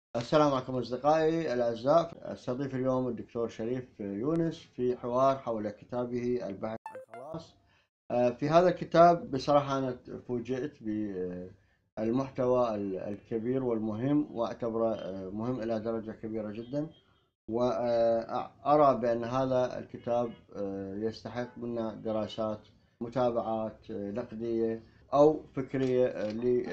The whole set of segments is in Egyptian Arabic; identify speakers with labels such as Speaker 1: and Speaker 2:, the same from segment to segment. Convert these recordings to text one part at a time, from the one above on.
Speaker 1: السلام عليكم أصدقائي الأعزاء أستضيف اليوم الدكتور شريف يونس في حوار حول كتابه البحث عن الخلاص آه، في هذا الكتاب بصراحة أنا فوجئت بالمحتوى الكبير والمهم وأعتبره آه، مهم إلى درجة كبيرة جدا وأرى بأن هذا الكتاب آه، يستحق منا دراسات متابعات نقدية أو فكرية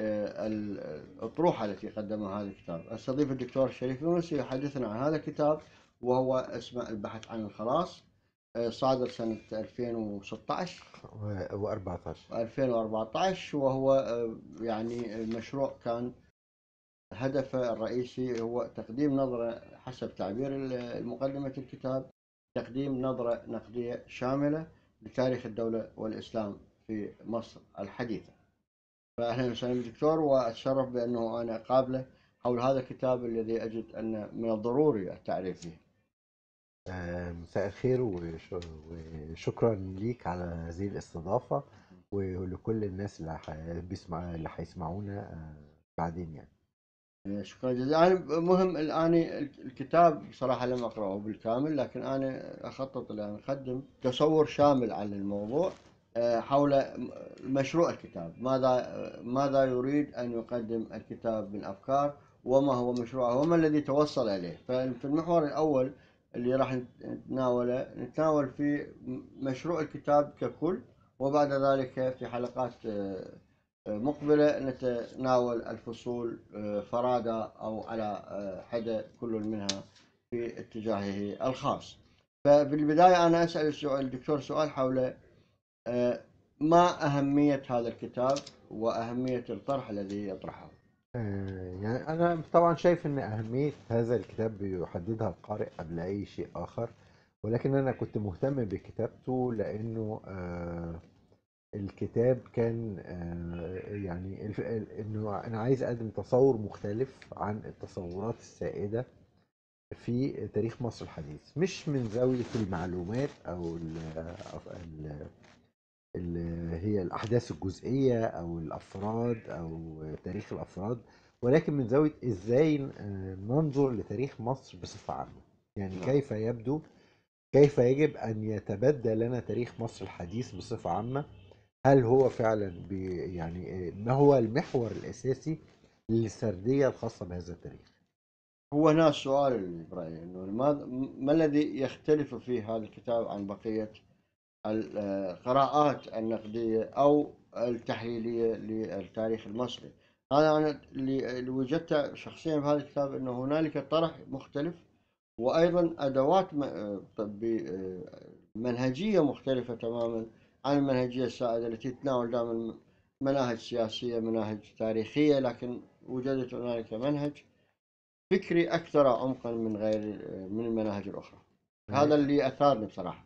Speaker 1: للأطروحة التي قدمها هذا الكتاب استضيف الدكتور شريف يونس يحدثنا عن هذا الكتاب وهو اسمه البحث عن الخلاص صادر سنة 2016
Speaker 2: و14
Speaker 1: 2014 وهو يعني المشروع كان هدفه الرئيسي هو تقديم نظرة حسب تعبير المقدمة الكتاب تقديم نظرة نقدية شاملة لتاريخ الدولة والإسلام في مصر الحديثة فأهلا وسهلا بالدكتور وأتشرف بأنه أنا أقابله حول هذا الكتاب الذي أجد أن من الضروري التعريف به
Speaker 2: آه، مساء الخير وشكرا ليك على هذه الاستضافة ولكل الناس اللي بيسمع اللي هيسمعونا آه، بعدين يعني
Speaker 1: شكرا جزيلا أنا مهم الآن الكتاب بصراحة لم أقرأه بالكامل لكن أنا أخطط لأن أقدم تصور شامل عن الموضوع آه، حول مشروع الكتاب ماذا ماذا يريد أن يقدم الكتاب من أفكار وما هو مشروعه وما الذي توصل إليه ففي المحور الأول اللي راح نتناوله نتناول في مشروع الكتاب ككل وبعد ذلك في حلقات آه، مقبلة نتناول الفصول آه، فرادى أو على حدة كل منها في اتجاهه الخاص فبالبداية أنا أسأل الدكتور سؤال حول آه، ما أهمية هذا الكتاب وأهمية الطرح الذي يطرحه
Speaker 2: آه، يعني أنا طبعا شايف أن أهمية هذا الكتاب بيحددها القارئ قبل أي شيء آخر ولكن أنا كنت مهتم بكتابته لأنه آه، الكتاب كان يعني انه انا عايز اقدم تصور مختلف عن التصورات السائده في تاريخ مصر الحديث مش من زاويه المعلومات او اللي هي الأحداث الجزئية أو الأفراد أو تاريخ الأفراد ولكن من زاوية إزاي ننظر لتاريخ مصر بصفة عامة يعني نعم. كيف يبدو كيف يجب أن يتبدى لنا تاريخ مصر الحديث بصفة عامة هل هو فعلا يعني ما هو المحور الأساسي للسردية الخاصة بهذا التاريخ
Speaker 1: هو هنا السؤال برأيي انه ما الذي يختلف في هذا الكتاب عن بقيه القراءات النقدية أو التحليلية للتاريخ المصري هذا أنا اللي وجدته شخصيا في هذا الكتاب أنه هنالك طرح مختلف وأيضا أدوات منهجية مختلفة تماما عن المنهجية السائدة التي تتناول دائما مناهج سياسية مناهج تاريخية لكن وجدت هنالك منهج فكري أكثر عمقا من غير من المناهج الأخرى هذا اللي أثارني بصراحة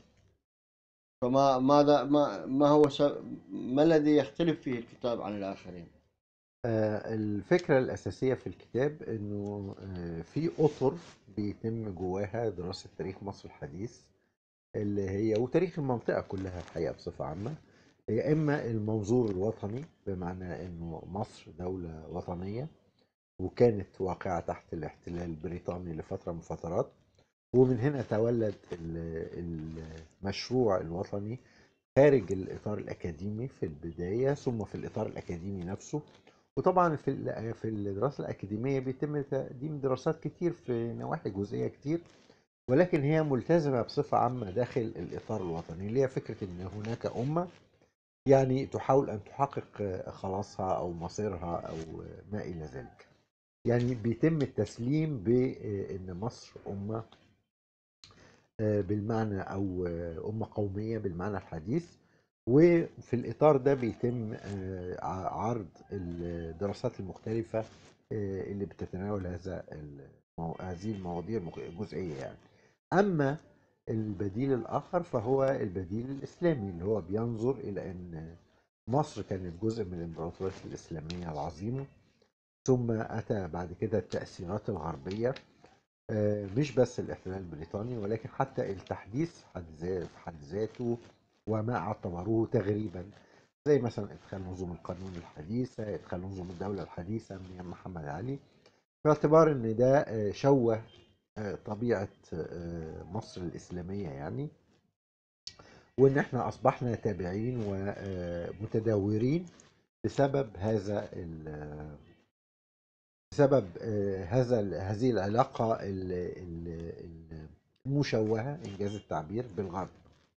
Speaker 1: فما ماذا ما ما هو ما الذي يختلف فيه الكتاب عن الآخرين؟
Speaker 2: آه الفكرة الأساسية في الكتاب إنه آه في أطر بيتم جواها دراسة تاريخ مصر الحديث اللي هي وتاريخ المنطقة كلها الحقيقة بصفة عامة هي إما المنظور الوطني بمعنى إنه مصر دولة وطنية وكانت واقعة تحت الاحتلال البريطاني لفترة من فترات ومن هنا تولد المشروع الوطني خارج الإطار الأكاديمي في البداية ثم في الإطار الأكاديمي نفسه وطبعا في في الدراسة الأكاديمية بيتم تقديم دراسات كتير في نواحي جزئية كتير ولكن هي ملتزمة بصفة عامة داخل الإطار الوطني اللي هي فكرة إن هناك أمة يعني تحاول أن تحقق خلاصها أو مصيرها أو ما إلى ذلك يعني بيتم التسليم بأن مصر أمة آه، بالمعنى او آه، امه قوميه بالمعنى الحديث وفي الاطار ده بيتم آه، عرض الدراسات المختلفه اللي بتتناول هذا هذه المواضيع الجزئيه يعني اما البديل الاخر فهو البديل الاسلامي اللي هو بينظر الى ان مصر كانت جزء من الامبراطوريه الاسلاميه العظيمه ثم اتى بعد كده التاثيرات الغربيه آه، مش بس الاحتلال البريطاني ولكن حتى التحديث في حد ذاته وما اعتبروه تغريبا زي مثلا ادخال نظم القانون الحديثه ادخال نظم الدوله الحديثه من محمد علي باعتبار ان ده آه، شوه آه، طبيعة آه، مصر الإسلامية يعني وان احنا اصبحنا تابعين ومتداورين بسبب هذا ال- بسبب آه، هذا ال- هذه العلاقة ال- ال- ال- المشوهة إنجاز التعبير بالغرب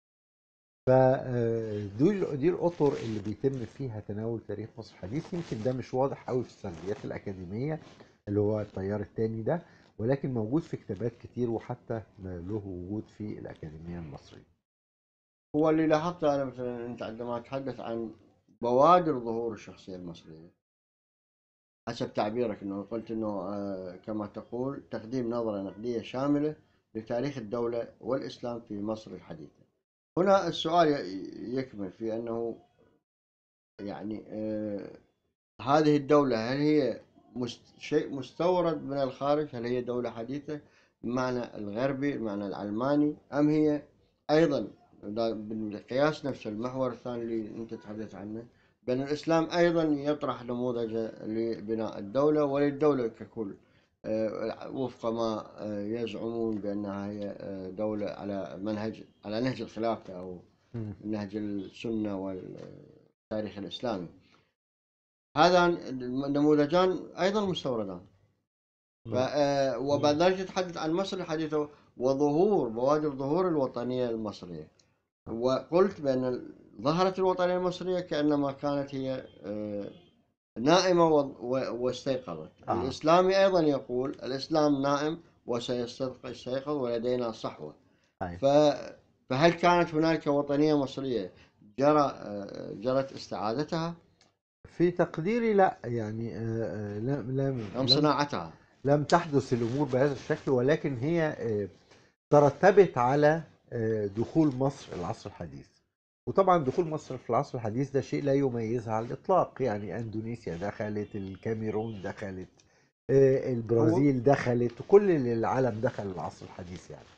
Speaker 2: فدي دي الأطر اللي بيتم فيها تناول تاريخ مصر الحديث يمكن ده مش واضح قوي في السرديات الأكاديمية اللي هو التيار التاني ده ولكن موجود في كتابات كتير وحتى له وجود في الأكاديمية المصرية
Speaker 1: هو اللي لاحظته انا مثلا انت عندما تتحدث عن بوادر ظهور الشخصيه المصريه حسب تعبيرك انه قلت انه آه، كما تقول تقديم نظره نقديه شامله لتاريخ الدوله والاسلام في مصر الحديثه. هنا السؤال ي- يكمن في انه يعني آه، هذه الدوله هل هي مست- شيء مستورد من الخارج؟ هل هي دوله حديثه بمعنى الغربي المعنى العلماني ام هي ايضا دا- بالقياس نفس المحور الثاني اللي انت تحدث عنه بأن الإسلام أيضا يطرح نموذج لبناء الدولة وللدولة ككل آه، وفق ما آه، يزعمون بأنها هي آه، دولة على منهج على نهج الخلافة أو
Speaker 2: مم.
Speaker 1: نهج السنة والتاريخ الإسلامي هذا النموذجان أيضا مستوردان ف- آه، وبعد ذلك يتحدث عن مصر الحديثة وظهور بوادر ظهور الوطنية المصرية وقلت بأن ظهرت الوطنية المصرية كأنما كانت هي آه، نائمة و- و- واستيقظت
Speaker 2: آه.
Speaker 1: الإسلامي أيضا يقول الإسلام نائم وسيستيقظ ولدينا صحوة
Speaker 2: أي.
Speaker 1: ف... فهل كانت هنالك وطنية مصرية جرى آه، جرت استعادتها
Speaker 2: في تقديري لا يعني آه، آه، لم لم
Speaker 1: أم
Speaker 2: لم,
Speaker 1: صناعتها
Speaker 2: لم تحدث الامور بهذا الشكل ولكن هي آه، ترتبت على آه، دخول مصر العصر الحديث وطبعا دخول مصر في العصر الحديث ده شيء لا يميزها على الاطلاق يعني اندونيسيا دخلت الكاميرون دخلت آه، البرازيل دخلت كل العالم دخل العصر الحديث يعني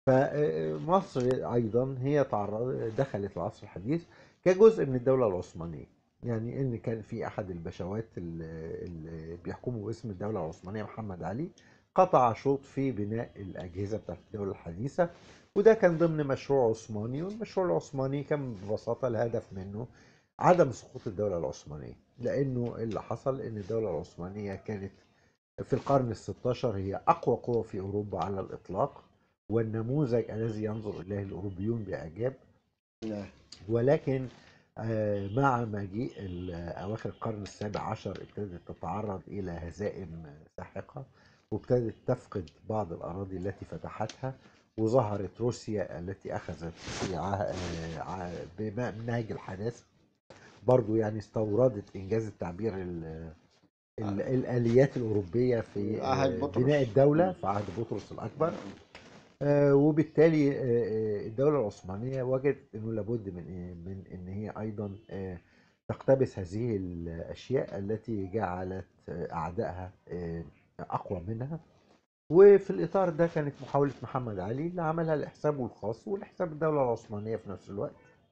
Speaker 2: فمصر ايضا هي تعرض دخلت العصر الحديث كجزء من الدوله العثمانيه يعني ان كان في احد البشوات اللي اللي بيحكموا باسم الدوله العثمانيه محمد علي قطع شوط في بناء الاجهزه بتاعت الدوله الحديثه وده كان ضمن مشروع عثماني والمشروع العثماني كان ببساطه الهدف منه عدم سقوط الدوله العثمانيه لانه اللي حصل ان الدوله العثمانيه كانت في القرن ال16 هي اقوى قوه في اوروبا على الاطلاق والنموذج الذي ينظر اليه الاوروبيون باعجاب
Speaker 1: نعم.
Speaker 2: ولكن آه، مع مجيء ال- اواخر القرن السابع عشر ابتدت تتعرض الى هزائم ساحقه وابتدت تفقد بعض الاراضي التي فتحتها وظهرت روسيا التي اخذت في ع- آه، ع- بنهج الحداثه برضو يعني استوردت انجاز التعبير ال- ال- الاليات الاوروبيه في
Speaker 1: عهد
Speaker 2: آه،
Speaker 1: بطرس.
Speaker 2: بناء الدوله في عهد بطرس الاكبر آه، وبالتالي آه، آه، الدولة العثمانية وجدت انه لابد من إيه؟ من ان هي ايضا آه، تقتبس هذه الاشياء التي جعلت آه، اعدائها آه، اقوى منها وفي الاطار ده كانت محاولة محمد علي اللي عملها لحسابه الخاص ولحساب الدولة العثمانية في نفس الوقت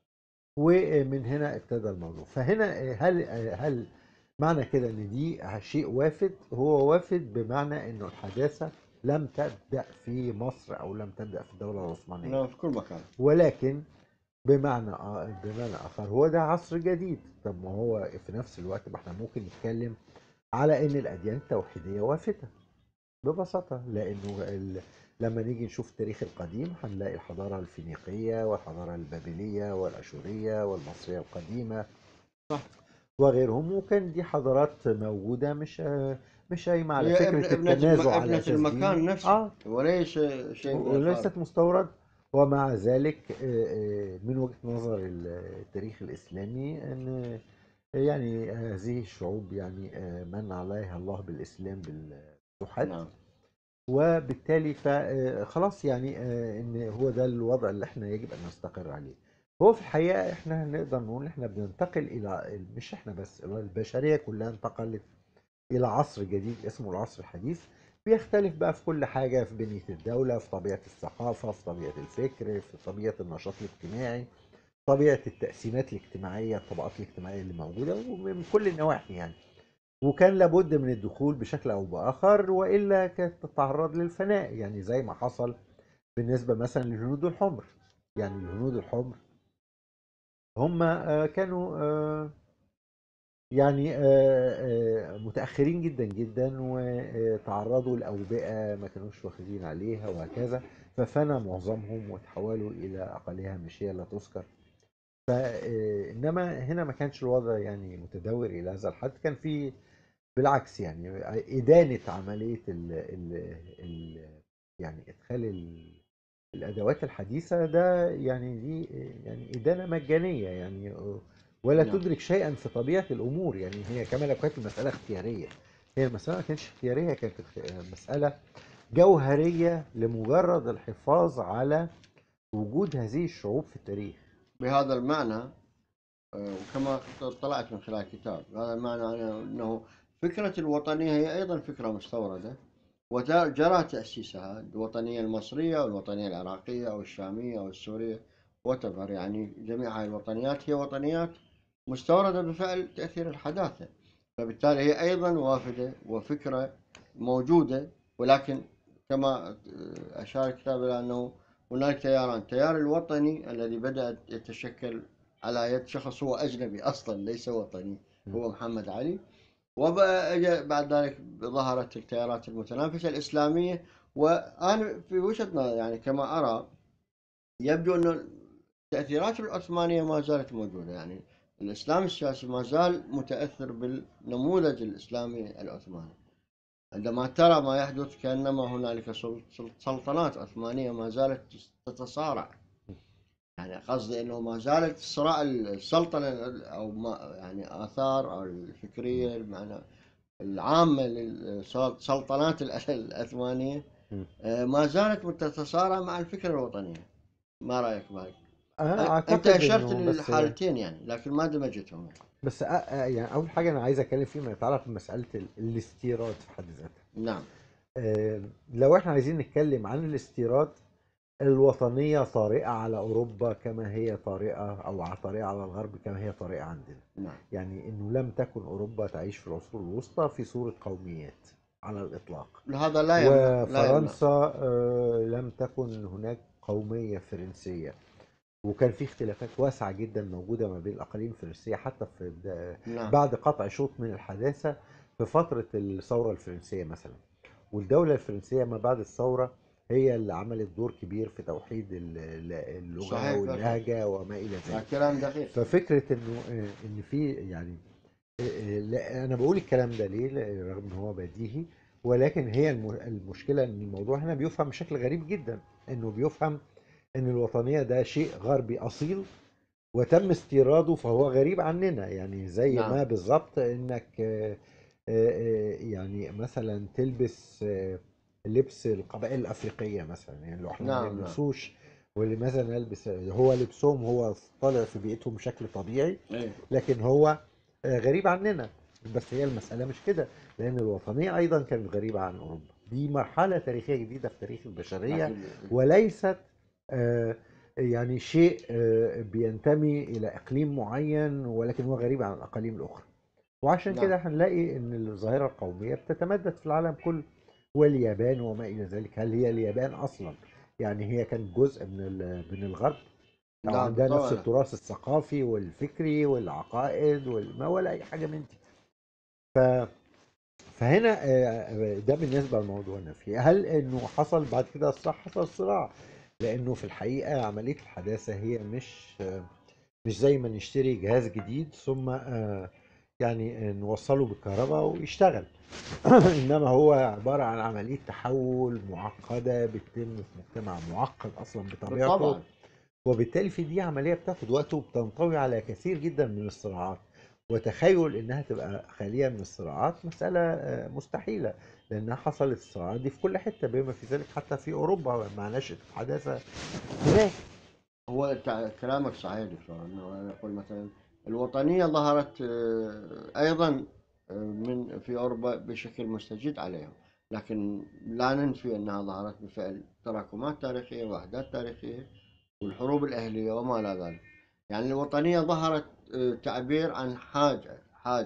Speaker 2: ومن هنا ابتدى الموضوع فهنا آه، هل آه، هل معنى كده ان دي شيء وافد هو وافد بمعنى انه الحداثة لم تبدأ في مصر او لم تبدأ في الدولة العثمانية
Speaker 1: نعم، في كل مكان
Speaker 2: ولكن بمعنى آ- بمعنى اخر هو ده عصر جديد طب ما هو في نفس الوقت ما احنا ممكن نتكلم على ان الاديان التوحيديه وافده ببساطه لانه ال... لما نيجي نشوف التاريخ القديم هنلاقي الحضاره الفينيقيه والحضاره البابليه والاشوريه والمصريه القديمه
Speaker 1: صح.
Speaker 2: وغيرهم وكان دي حضارات موجوده مش مش قايمه على
Speaker 1: هي
Speaker 2: فكره
Speaker 1: ابن- ابنة
Speaker 2: التنازع
Speaker 1: الم-
Speaker 2: على
Speaker 1: ابنة
Speaker 2: اساس
Speaker 1: المكان
Speaker 2: ديني.
Speaker 1: نفسه.
Speaker 2: اه
Speaker 1: وليس شيء من
Speaker 2: وليست
Speaker 1: الخارج.
Speaker 2: مستورد ومع ذلك آه، آه، من وجهة نظر التاريخ الإسلامي أن يعني هذه الشعوب يعني آه، من عليها الله بالإسلام بالفتوحات
Speaker 1: نعم
Speaker 2: وبالتالي فخلاص يعني آه، ان هو ده الوضع اللي احنا يجب ان نستقر عليه هو في الحقيقه احنا نقدر نقول احنا بننتقل الى مش احنا بس البشريه كلها انتقلت الى عصر جديد اسمه العصر الحديث بيختلف بقى في كل حاجه في بنيه الدوله في طبيعه الثقافه في طبيعه الفكر في طبيعه النشاط الاجتماعي طبيعه التقسيمات الاجتماعيه الطبقات الاجتماعيه اللي موجوده ومن كل النواحي يعني وكان لابد من الدخول بشكل او باخر والا كانت تتعرض للفناء يعني زي ما حصل بالنسبه مثلا للهنود الحمر يعني الهنود الحمر هم آه، كانوا آه، يعني آه، متاخرين جدا جدا وتعرضوا لاوبئه ما كانوش واخدين عليها وهكذا ففنى معظمهم وتحولوا الى اقليه هامشيه لا تذكر فانما هنا ما كانش الوضع يعني متدور الى هذا الحد كان في بالعكس يعني ادانه عمليه ال ال ال يعني ادخال ال الادوات الحديثه ده يعني دي يعني ادانه مجانيه يعني ولا
Speaker 1: نعم.
Speaker 2: تدرك شيئا في طبيعه الامور يعني هي كما لو كانت المساله اختياريه هي المساله ما كانتش اختياريه كانت مساله جوهريه لمجرد الحفاظ على وجود هذه الشعوب في التاريخ
Speaker 1: بهذا المعنى آه، وكما طلعت من خلال الكتاب بهذا المعنى أنه فكرة الوطنية هي أيضا فكرة مستوردة وجرى تأسيسها الوطنية المصرية أو الوطنية العراقية أو الشامية أو السورية وتفر يعني جميع هذه الوطنيات هي وطنيات مستوردة بفعل تأثير الحداثة فبالتالي هي أيضا وافدة وفكرة موجودة ولكن كما أشار الكتاب إلى أنه هناك تياران التيار الوطني الذي بدأ يتشكل على يد شخص هو أجنبي أصلا ليس وطني هو محمد علي وبعد ذلك ظهرت التيارات المتنافسة الإسلامية وأنا في وجهة نظري يعني كما أرى يبدو أن التأثيرات العثمانية ما زالت موجودة يعني الإسلام السياسي ما زال متأثر بالنموذج الإسلامي العثماني عندما ترى ما يحدث كأنما هنالك سلطنات عثمانية ما زالت تتصارع يعني قصدي انه ما زالت صراع السلطنه او ما يعني اثار او الفكريه المعنى العامه للسلطنات العثمانيه آه، ما زالت تتصارع مع الفكره الوطنيه ما رايك بهاي؟ انت اشرت للحالتين يعني لكن ما دمجتهم يعني.
Speaker 2: بس يعني اول حاجه انا عايز اتكلم فيما يتعلق بمساله الاستيراد في حد ذاتها
Speaker 1: نعم
Speaker 2: آه، لو احنا عايزين نتكلم عن الاستيراد الوطنية طارئة على أوروبا كما هي طارئة أو طارئة على الغرب كما هي طارئة عندنا
Speaker 1: نعم.
Speaker 2: يعني أنه لم تكن أوروبا تعيش في العصور الوسطى في صورة قوميات على الإطلاق
Speaker 1: هذا لا يمنع
Speaker 2: وفرنسا آه لم تكن هناك قومية فرنسية وكان في اختلافات واسعة جدا موجودة ما بين الأقاليم الفرنسية حتى في نعم. بعد قطع شوط من الحداثة في فترة الثورة الفرنسية مثلا والدولة الفرنسية ما بعد الثورة هي اللي عملت دور كبير في توحيد اللغه واللهجه وما الى ذلك
Speaker 1: كلام دقيق
Speaker 2: ففكره انه ان في يعني لا انا بقول الكلام ده ليه رغم ان هو بديهي ولكن هي المشكله ان الموضوع هنا بيفهم بشكل غريب جدا انه بيفهم ان الوطنيه ده شيء غربي اصيل وتم استيراده فهو غريب عننا يعني زي نعم. ما بالظبط انك يعني مثلا تلبس لبس القبائل الافريقيه مثلا يعني لو احنا ما نعم، نعم. نلبسوش واللي مثلا يلبس هو لبسهم هو طالع في بيئتهم بشكل طبيعي
Speaker 1: أيه.
Speaker 2: لكن هو آه، غريب عننا بس هي المساله مش كده لان الوطنيه ايضا كانت غريبه عن اوروبا دي مرحله تاريخيه جديده في تاريخ البشريه وليست آه، يعني شيء آه، بينتمي الى اقليم معين ولكن هو غريب عن الاقاليم الاخرى وعشان نعم. كده هنلاقي ان الظاهره القوميه بتتمدد في العالم كله واليابان وما الى ذلك هل هي اليابان اصلا يعني هي كانت جزء من من الغرب نعم عندها نفس التراث الثقافي والفكري والعقائد وما ولا اي حاجه من دي ف فهنا آه، ده بالنسبه لموضوع النفي هل انه حصل بعد كده الصح حصل صراع لانه في الحقيقه عمليه الحداثه هي مش مش زي ما نشتري جهاز جديد ثم آه، يعني نوصله بالكهرباء ويشتغل انما هو عباره عن عمليه تحول معقده بتتم في مجتمع معقد اصلا بطبيعته طبعا وبالتالي في دي عمليه بتاخد وقت وبتنطوي على كثير جدا من الصراعات وتخيل انها تبقى خاليه من الصراعات مساله آه، مستحيله لانها حصلت الصراعات دي في كل حته بما في ذلك حتى في اوروبا مع نشاه الحداثه هناك
Speaker 1: هو كلامك صحيح دكتور انه يقول مثلا الوطنيه ظهرت آه، ايضا من في أوروبا بشكل مستجد عليهم لكن لا ننفي أنها ظهرت بفعل تراكمات تاريخية وأحداث تاريخية والحروب الأهلية وما إلى ذلك يعني الوطنية ظهرت آه، تعبير عن حاجة حاجة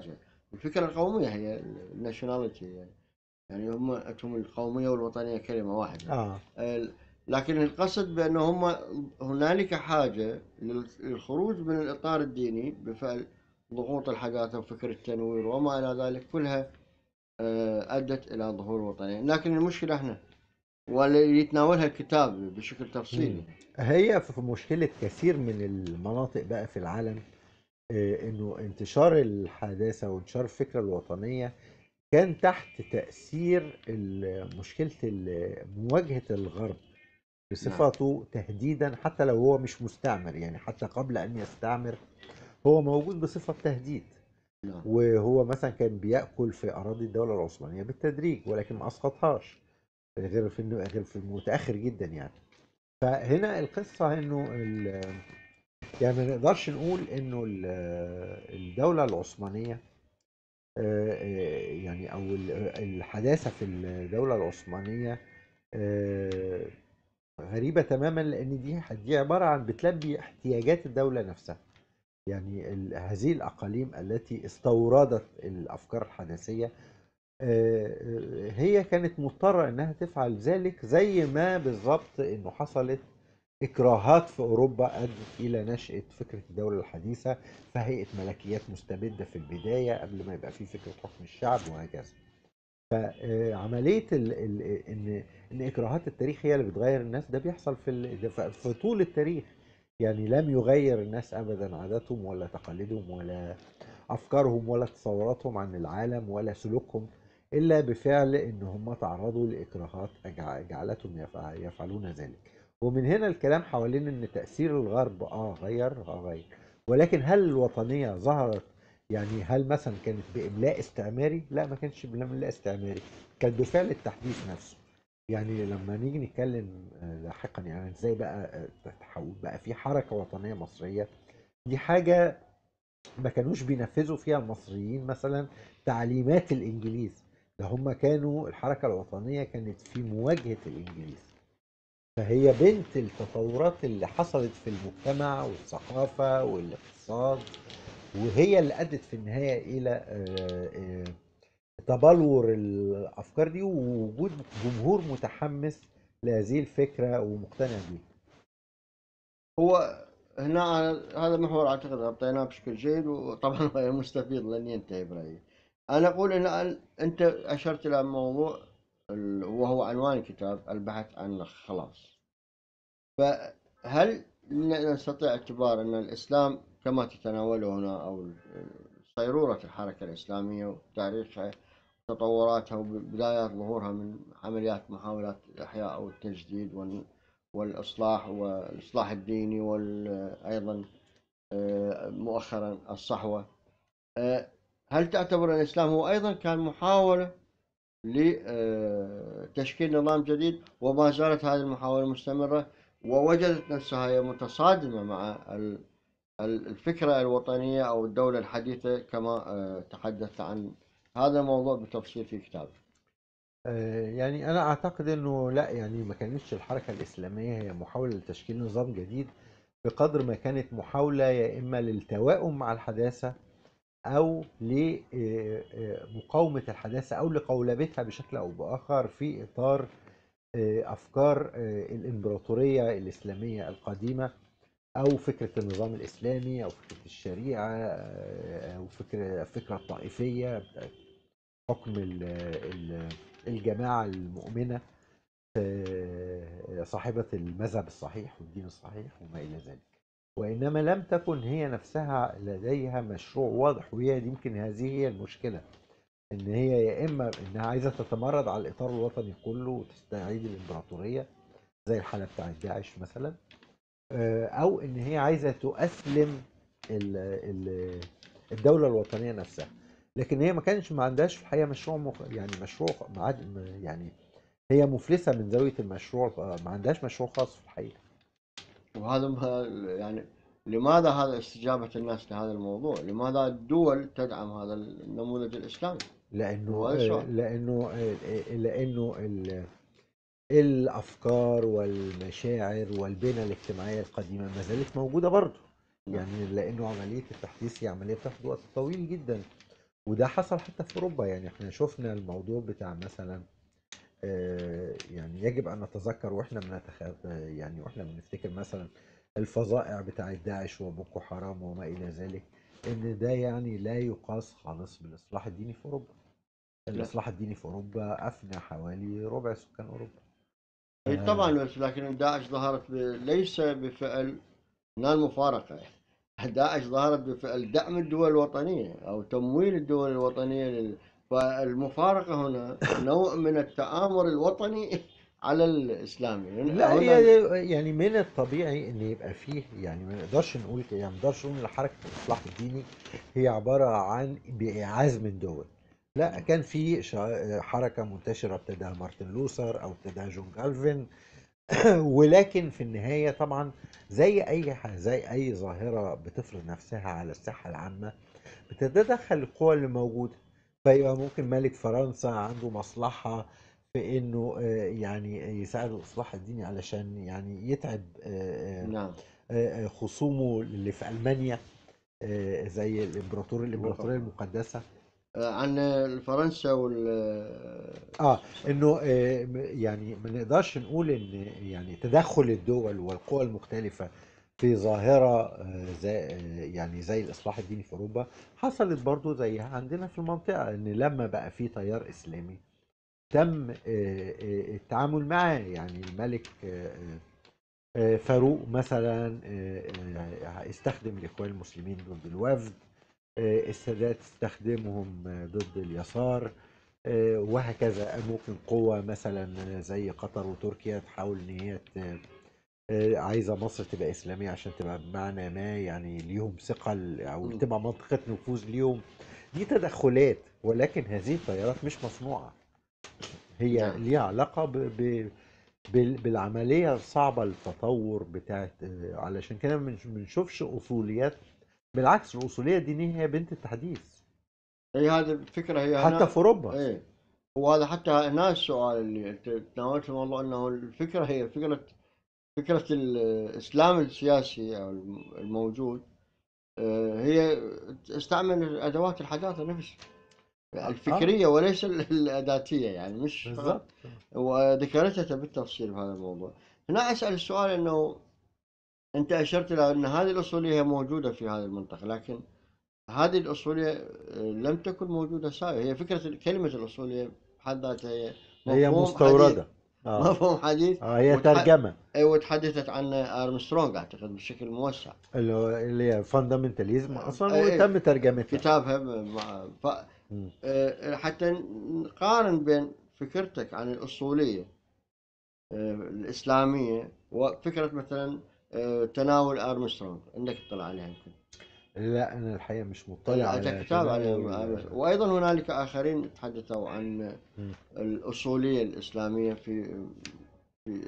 Speaker 1: الفكره القوميه هي الناشوناليتي يعني يعني هم هم القوميه والوطنيه كلمه واحده
Speaker 2: اه
Speaker 1: ال- لكن القصد بأن هم هنالك حاجة للخروج من الإطار الديني بفعل ضغوط الحداثة وفكر التنوير وما إلى ذلك كلها آه، أدت إلى ظهور الوطنية لكن المشكلة هنا واللي يتناولها الكتاب بشكل تفصيلي
Speaker 2: هي في مشكلة كثير من المناطق بقى في العالم آه، انه انتشار الحداثة وانتشار الفكرة الوطنية كان تحت تأثير ال- مشكلة ال- مواجهة الغرب بصفته تهديدا حتى لو هو مش مستعمر يعني حتى قبل أن يستعمر هو موجود بصفة تهديد
Speaker 1: نعم
Speaker 2: وهو مثلا كان بيأكل في أراضي الدولة العثمانية بالتدريج ولكن ما أسقطهاش غير في إنه- غير في المتأخر جدا يعني فهنا القصة إنه ال- يعني ما نقدرش نقول إنه ال- الدولة العثمانية آه، آه، يعني أو ال- الحداثة في الدولة العثمانية آه، غريبة تماما لأن دي دي عبارة عن بتلبي احتياجات الدولة نفسها يعني ال- هذه الأقاليم التي استوردت الأفكار الحداثية آه، آه، هي كانت مضطرة إنها تفعل ذلك زي ما بالظبط إنه حصلت إكراهات في أوروبا أدت إلى نشأة فكرة الدولة الحديثة فهيئة ملكيات مستبدة في البداية قبل ما يبقى في فكرة حكم الشعب وهكذا فعملية ال ال إن إن إكراهات التاريخ هي اللي بتغير الناس ده بيحصل في ال- ده ف- في طول التاريخ يعني لم يغير الناس أبدا عاداتهم ولا تقاليدهم ولا أفكارهم ولا تصوراتهم عن العالم ولا سلوكهم إلا بفعل إن هم تعرضوا لإكراهات أجع- جعلتهم يفع- يفعلون ذلك ومن هنا الكلام حوالين إن تأثير الغرب آه غير آه غير ولكن هل الوطنية ظهرت يعني هل مثلا كانت بإملاء استعماري؟ لا ما كانتش بإملاء استعماري كانت بفعل التحديث نفسه يعني لما نيجي نتكلم آه، لاحقا يعني ازاي بقى آه، تحول بقى في حركة وطنية مصرية دي حاجة ما كانوش بينفذوا فيها المصريين مثلا تعليمات الانجليز ده هم كانوا الحركة الوطنية كانت في مواجهة الانجليز فهي بنت التطورات اللي حصلت في المجتمع والثقافة والاقتصاد وهي اللي أدت في النهاية إلى آه، آه، تبلور الأفكار دي ووجود جمهور متحمس لهذه الفكرة ومقتنع بيها
Speaker 1: هو هنا أنا- هذا محور اعتقد غطيناه بشكل جيد وطبعا غير مستفيض لن ينتهي برايي. انا اقول ان أن- انت اشرت الى موضوع ال- وهو عنوان الكتاب البحث عن الخلاص. فهل ن- نستطيع اعتبار ان الاسلام كما تتناوله هنا او صيرورة الحركة الاسلامية وتاريخها تطوراتها وبدايات ظهورها من عمليات محاولات الاحياء او التجديد وال- والاصلاح والاصلاح الديني وايضا مؤخرا الصحوة آه، هل تعتبر أن الإسلام هو أيضا كان محاولة لتشكيل نظام جديد وما زالت هذه المحاولة مستمرة ووجدت نفسها هي متصادمة مع ال- ال- الفكرة الوطنية أو الدولة الحديثة كما آه، تحدثت عن هذا الموضوع بتفصيل في كتابه
Speaker 2: آه، يعني أنا أعتقد إنه لا يعني ما كانتش الحركة الإسلامية هي محاولة لتشكيل نظام جديد بقدر ما كانت محاولة يا إما للتواؤم مع الحداثة أو لمقاومة الحداثة أو لقولبتها بشكل أو بآخر في إطار آه، أفكار آه، الإمبراطورية الإسلامية القديمة أو فكرة النظام الإسلامي أو فكرة الشريعة آه، أو فكرة الفكرة الطائفية بتاعت حكم ال- ال- الجماعة المؤمنة آه، صاحبة المذهب الصحيح والدين الصحيح وما إلى ذلك وإنما لم تكن هي نفسها لديها مشروع واضح وهي دي يمكن هذه هي المشكلة إن هي يا إما إنها عايزة تتمرد على الإطار الوطني كله وتستعيد الإمبراطورية زي الحالة بتاعت داعش مثلا آه، أو إن هي عايزة تؤسلم ال- ال- الدولة الوطنية نفسها لكن هي ما كانش ما عندهاش في الحقيقة مشروع مخ... يعني مشروع معاد... يعني هي مفلسة من زاوية المشروع ما عندهاش مشروع خاص في الحقيقة
Speaker 1: وهذا ما يعني لماذا هذا استجابة الناس لهذا الموضوع؟ لماذا الدول تدعم هذا النموذج الإسلامي؟
Speaker 2: لأنه
Speaker 1: هو هذا السؤال.
Speaker 2: لأنه لأنه ال- الأفكار والمشاعر والبنى الاجتماعية القديمة ما زالت موجودة برضه
Speaker 1: نعم.
Speaker 2: يعني لأنه عملية التحديث هي عملية بتاخد وقت طويل جدا وده حصل حتى في اوروبا يعني احنا شفنا الموضوع بتاع مثلا آه، يعني يجب ان نتذكر واحنا بنتخ... يعني واحنا بنفتكر مثلا الفظائع بتاع داعش وبوكو حرام وما الى ذلك ان ده يعني لا يقاس خالص بالاصلاح الديني في اوروبا الاصلاح الديني في اوروبا افنى حوالي ربع سكان اوروبا
Speaker 1: اي طبعا بس لكن داعش ظهرت ب... ليس بفعل هنا المفارقه يعني داعش ظهرت بفعل دعم الدول الوطنيه او تمويل الدول الوطنيه لل... فالمفارقه هنا نوع من التآمر الوطني على الاسلامي
Speaker 2: لا
Speaker 1: هنا-
Speaker 2: هي يعني من الطبيعي ان يبقى فيه يعني ما نقدرش نقول كده يعني ما نقدرش نقول ان حركه الاصلاح الديني هي عباره عن باعاز من دول لا كان في شا- حركه منتشره ابتداها مارتن لوثر او ابتداها جون كالفين ولكن في النهايه طبعا زي اي ح- زي اي ظاهره بتفرض نفسها على الساحه العامه بتتدخل القوى اللي موجوده فيبقى ممكن ملك فرنسا عنده مصلحه في انه آه، يعني يساعد الاصلاح الديني علشان يعني يتعب آه، آه،
Speaker 1: نعم
Speaker 2: آه، خصومه اللي في المانيا آه، زي الامبراطور الامبراطوريه المقدسه
Speaker 1: عن فرنسا وال
Speaker 2: اه انه آه، م- يعني ما نقدرش نقول ان يعني تدخل الدول والقوى المختلفه في ظاهره آه، زي آه، يعني زي الاصلاح الديني في اوروبا حصلت برضو زيها عندنا في المنطقه ان لما بقى في تيار اسلامي تم آه، آه، التعامل معاه يعني الملك آه، آه، فاروق مثلا آه، آه، استخدم الاخوان المسلمين ضد الوفد آه، السادات استخدمهم آه، ضد اليسار آه، وهكذا ممكن قوة مثلا زي قطر وتركيا تحاول ان هي ت- آه، عايزة مصر تبقى إسلامية عشان تبقى بمعنى ما يعني ليهم ثقل أو
Speaker 1: م.
Speaker 2: تبقى منطقة نفوذ ليهم دي تدخلات ولكن هذه التيارات مش مصنوعة هي
Speaker 1: نعم.
Speaker 2: ليها علاقة ب... ب... بال- بالعملية الصعبة التطور بتاعت آه، علشان كده ما بنش- بنشوفش أصوليات بالعكس الأصولية الدينية هي بنت التحديث
Speaker 1: هي هذه الفكره هي هنا
Speaker 2: حتى في أوروبا
Speaker 1: ايه وهذا حتى هنا السؤال اللي انت تناولت في الموضوع انه الفكره هي فكره فكره الاسلام السياسي او الموجود آه، هي استعمل ادوات الحداثه نفسها الفكريه وليس ال- الاداتيه يعني مش
Speaker 2: بالظبط
Speaker 1: وذكرتها بالتفصيل في هذا الموضوع هنا اسال السؤال انه انت اشرت الى ان هذه الاصوليه هي موجوده في هذه المنطقه لكن هذه الاصوليه آه، لم تكن موجوده سابقا هي فكره كلمه الاصوليه بحد ذاتها هي
Speaker 2: هي
Speaker 1: مفهوم
Speaker 2: مستوردة
Speaker 1: حديث
Speaker 2: اه
Speaker 1: مفهوم حديث
Speaker 2: آه، هي
Speaker 1: وتح-
Speaker 2: ترجمة
Speaker 1: اي وتحدثت عنه ارمسترونج اعتقد بشكل موسع
Speaker 2: اللي هو- اللي هي فاندامنتاليزم اصلا
Speaker 1: إيه،
Speaker 2: وتم ترجمتها
Speaker 1: كتابها مع ف...
Speaker 2: مم.
Speaker 1: آه، حتى نقارن بين فكرتك عن الأصولية آه، الإسلامية وفكرة مثلا آه، تناول أرمسترونج عندك اطلاع عليها يمكن
Speaker 2: لا انا الحقيقة مش مطلع على
Speaker 1: عندك كتاب على
Speaker 2: تناول-
Speaker 1: أرمسترونج. وأيضا هنالك آخرين تحدثوا عن
Speaker 2: مم.
Speaker 1: الأصولية الإسلامية في في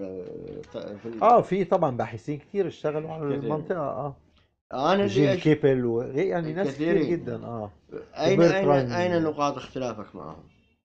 Speaker 1: آه، في ال-
Speaker 2: اه في طبعا باحثين كتير اشتغلوا على
Speaker 1: كثير.
Speaker 2: المنطقة اه
Speaker 1: أنا
Speaker 2: جيل
Speaker 1: اللي أش...
Speaker 2: كيبل و... يعني ناس كتير
Speaker 1: كثيرين.
Speaker 2: جدا اه
Speaker 1: أين أين
Speaker 2: وبرتراند.
Speaker 1: أين نقاط اختلافك معهم؟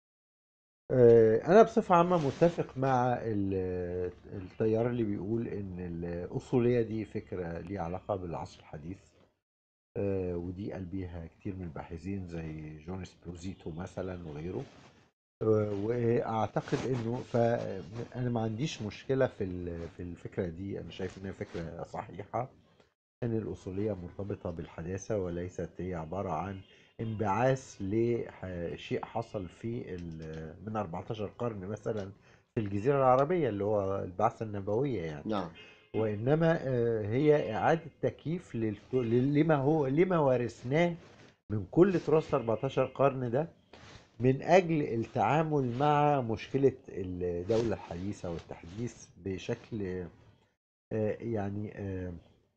Speaker 2: آه، انا بصفة عامة متفق مع ال- التيار اللي بيقول ان الاصولية دي فكرة ليها علاقة بالعصر الحديث آه، ودي قال بيها كتير من الباحثين زي جون سبروزيتو مثلا وغيره آه، واعتقد انه فانا ما عنديش مشكله في ال- في الفكره دي انا شايف انها فكره صحيحه ان الاصوليه مرتبطه بالحداثه وليست هي عباره عن انبعاث لشيء حصل في ال- من 14 قرن مثلا في الجزيره العربيه اللي هو البعثه النبويه يعني
Speaker 1: نعم
Speaker 2: وانما آه، هي اعاده تكييف للك- لما هو لما ورثناه من كل تراث 14 قرن ده من اجل التعامل مع مشكله الدوله الحديثه والتحديث بشكل آه، يعني آه،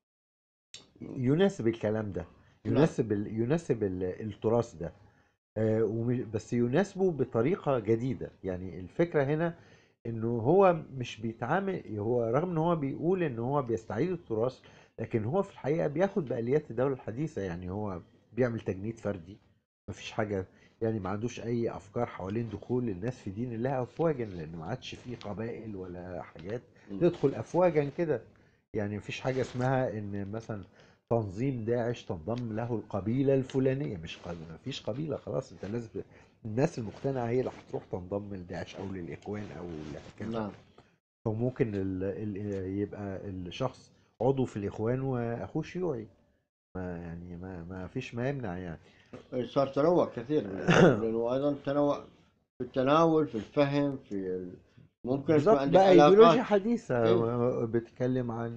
Speaker 2: يناسب الكلام ده
Speaker 1: نعم.
Speaker 2: يناسب ال- يناسب ال- التراث ده آه، وم- بس يناسبه بطريقه جديده يعني الفكره هنا انه هو مش بيتعامل هو رغم ان هو بيقول ان هو بيستعيد التراث لكن هو في الحقيقه بياخد باليات الدوله الحديثه يعني هو بيعمل تجنيد فردي مفيش حاجه يعني ما عندوش اي افكار حوالين دخول الناس في دين الله افواجا لان ما عادش فيه قبائل ولا حاجات
Speaker 1: م.
Speaker 2: تدخل افواجا كده يعني مفيش حاجه اسمها ان مثلا تنظيم داعش تنضم له القبيله الفلانيه مش قبيلة ما فيش قبيله خلاص انت لازم الناس المقتنعه هي اللي هتروح تنضم لداعش او للاخوان او لكذا
Speaker 1: نعم
Speaker 2: فممكن ال ال يبقى الشخص عضو في الاخوان واخوه شيوعي ما يعني ما ما فيش ما يمنع يعني
Speaker 1: صار تنوع كثير لانه ايضا تنوع في التناول في الفهم في ال... ممكن
Speaker 2: بالظبط
Speaker 1: يكون عندك
Speaker 2: بقى ايديولوجيا
Speaker 1: علاقات
Speaker 2: حديثه
Speaker 1: إيه.
Speaker 2: بتتكلم عن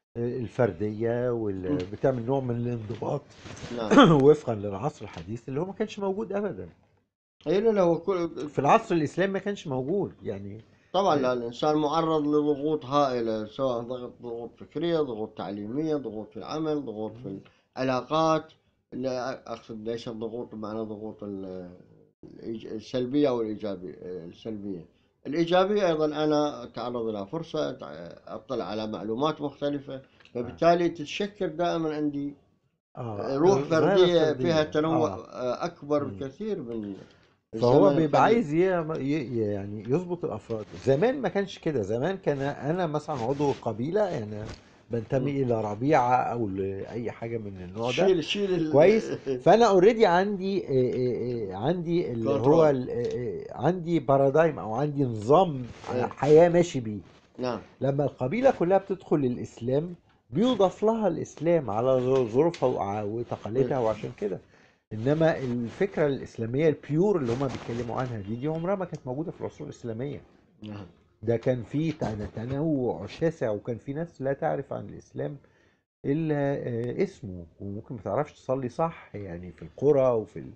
Speaker 2: الفرديه وال... بتعمل نوع من الانضباط
Speaker 1: نعم
Speaker 2: وفقا للعصر الحديث اللي هو ما كانش موجود ابدا
Speaker 1: اي لا لا هو كل
Speaker 2: في العصر الاسلامي ما كانش موجود يعني
Speaker 1: طبعا لا الانسان معرض لضغوط هائله سواء ضغط ضغوط فكريه ضغوط تعليميه ضغوط في العمل ضغوط في العلاقات لا اقصد ليس الضغوط بمعنى ضغوط ال- الإيج- السلبيه او الايجابيه السلبيه الايجابيه ايضا انا اتعرض الى فرصه أتع- اطلع على معلومات مختلفه فبالتالي تتشكل دائما عندي
Speaker 2: اه
Speaker 1: روح
Speaker 2: غير
Speaker 1: فرديه
Speaker 2: الفردية.
Speaker 1: فيها تنوع
Speaker 2: آه.
Speaker 1: اكبر
Speaker 2: مم.
Speaker 1: بكثير من
Speaker 2: فهو
Speaker 1: الزمن
Speaker 2: بيبقى
Speaker 1: القديم.
Speaker 2: عايز ي- ي- يعني يظبط الافراد زمان ما كانش كده زمان كان انا مثلا عضو قبيله يعني بنتمي
Speaker 1: مم.
Speaker 2: الى ربيعه او لاي حاجه من النوع ده
Speaker 1: شيل شيل ال-
Speaker 2: كويس فانا اوريدي عندي إيه إيه إيه عندي اللي هو
Speaker 1: Control.
Speaker 2: ال- إيه إيه عندي بارادايم او عندي نظام
Speaker 1: إيه.
Speaker 2: حياه ماشي بيه
Speaker 1: نعم
Speaker 2: لما القبيله كلها بتدخل الاسلام بيضاف لها الاسلام على ظروفها وع- وتقاليدها وعشان كده انما الفكره الاسلاميه البيور اللي هما بيتكلموا عنها دي دي عمرها ما كانت موجوده في العصور الاسلاميه
Speaker 1: نعم
Speaker 2: ده كان في تن- تنوع شاسع وكان في ناس لا تعرف عن الاسلام الا آه، اسمه وممكن ما تعرفش تصلي صح يعني في القرى وفي ال...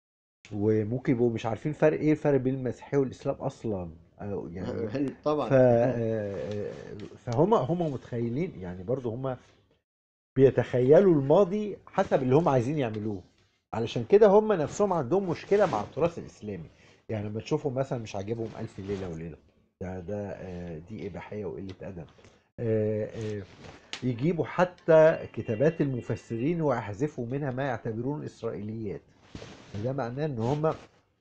Speaker 2: وممكن يبقوا مش عارفين فرق ايه الفرق بين المسيحيه والاسلام اصلا أو يعني
Speaker 1: طبعا
Speaker 2: ف آه، فهم هم متخيلين يعني برضو هم بيتخيلوا الماضي حسب اللي هم عايزين يعملوه علشان كده هم نفسهم عندهم مشكله مع التراث الاسلامي يعني لما تشوفوا مثلا مش عاجبهم الف ليله وليله ده ده آه، دي اباحيه وقله ادب آه، آه، يجيبوا حتى كتابات المفسرين ويحذفوا منها ما يعتبرون اسرائيليات ده معناه ان هم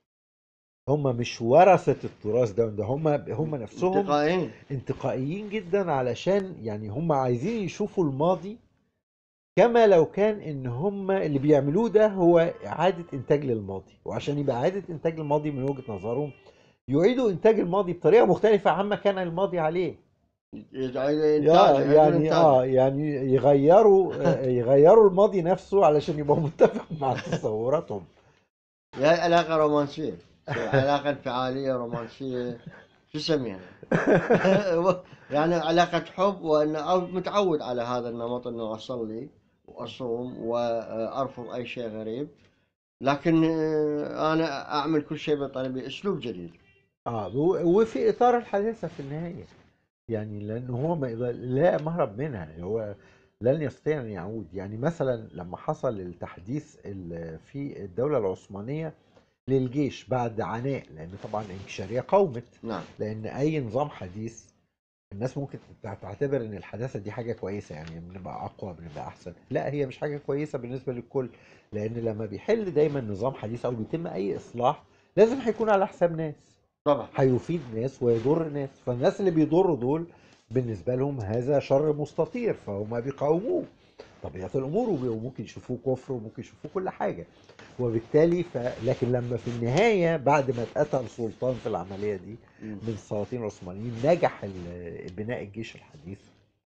Speaker 2: هم مش ورثه التراث ده ده هم هم نفسهم
Speaker 1: انتقائيين
Speaker 2: انتقائيين جدا علشان يعني هم عايزين يشوفوا الماضي كما لو كان ان هم اللي بيعملوه ده هو اعاده انتاج للماضي وعشان يبقى اعاده انتاج الماضي من وجهه نظرهم يعيدوا انتاج الماضي بطريقه مختلفه عما كان الماضي عليه
Speaker 1: يجعل
Speaker 2: يا
Speaker 1: انتاج
Speaker 2: يعني
Speaker 1: إنتاج.
Speaker 2: اه يعني يغيروا آه، يغيروا الماضي نفسه علشان يبقى متفق مع تصوراتهم
Speaker 1: هي علاقة رومانسية علاقة انفعالية رومانسية شو اسميها؟ يعني علاقة حب وأن أو متعود على هذا النمط أنه أصلي وأصوم وأرفض أي شيء غريب لكن آه، أنا أعمل كل شيء بطريقة بأسلوب جديد
Speaker 2: اه و- وفي اطار الحداثه في النهايه يعني لان هو ما يقدر- لا مهرب منها هو لن يستطيع ان يعود يعني مثلا لما حصل التحديث ال- في الدوله العثمانيه للجيش بعد عناء لان طبعا الانكشاريه قومت
Speaker 1: نعم
Speaker 2: لان اي نظام حديث الناس ممكن تع- تعتبر ان الحداثه دي حاجه كويسه يعني بنبقى اقوى بنبقى احسن لا هي مش حاجه كويسه بالنسبه للكل لان لما بيحل دايما نظام حديث او بيتم اي اصلاح لازم هيكون على حساب ناس
Speaker 1: طبعا
Speaker 2: هيفيد ناس ويضر ناس فالناس اللي بيضروا دول بالنسبه لهم هذا شر مستطير فهم بيقاوموه طبيعه الامور وب- وممكن يشوفوه كفر وممكن يشوفوه كل حاجه وبالتالي ف... لكن لما في النهايه بعد ما اتقتل سلطان في العمليه دي من السلاطين العثمانيين نجح ال- بناء الجيش الحديث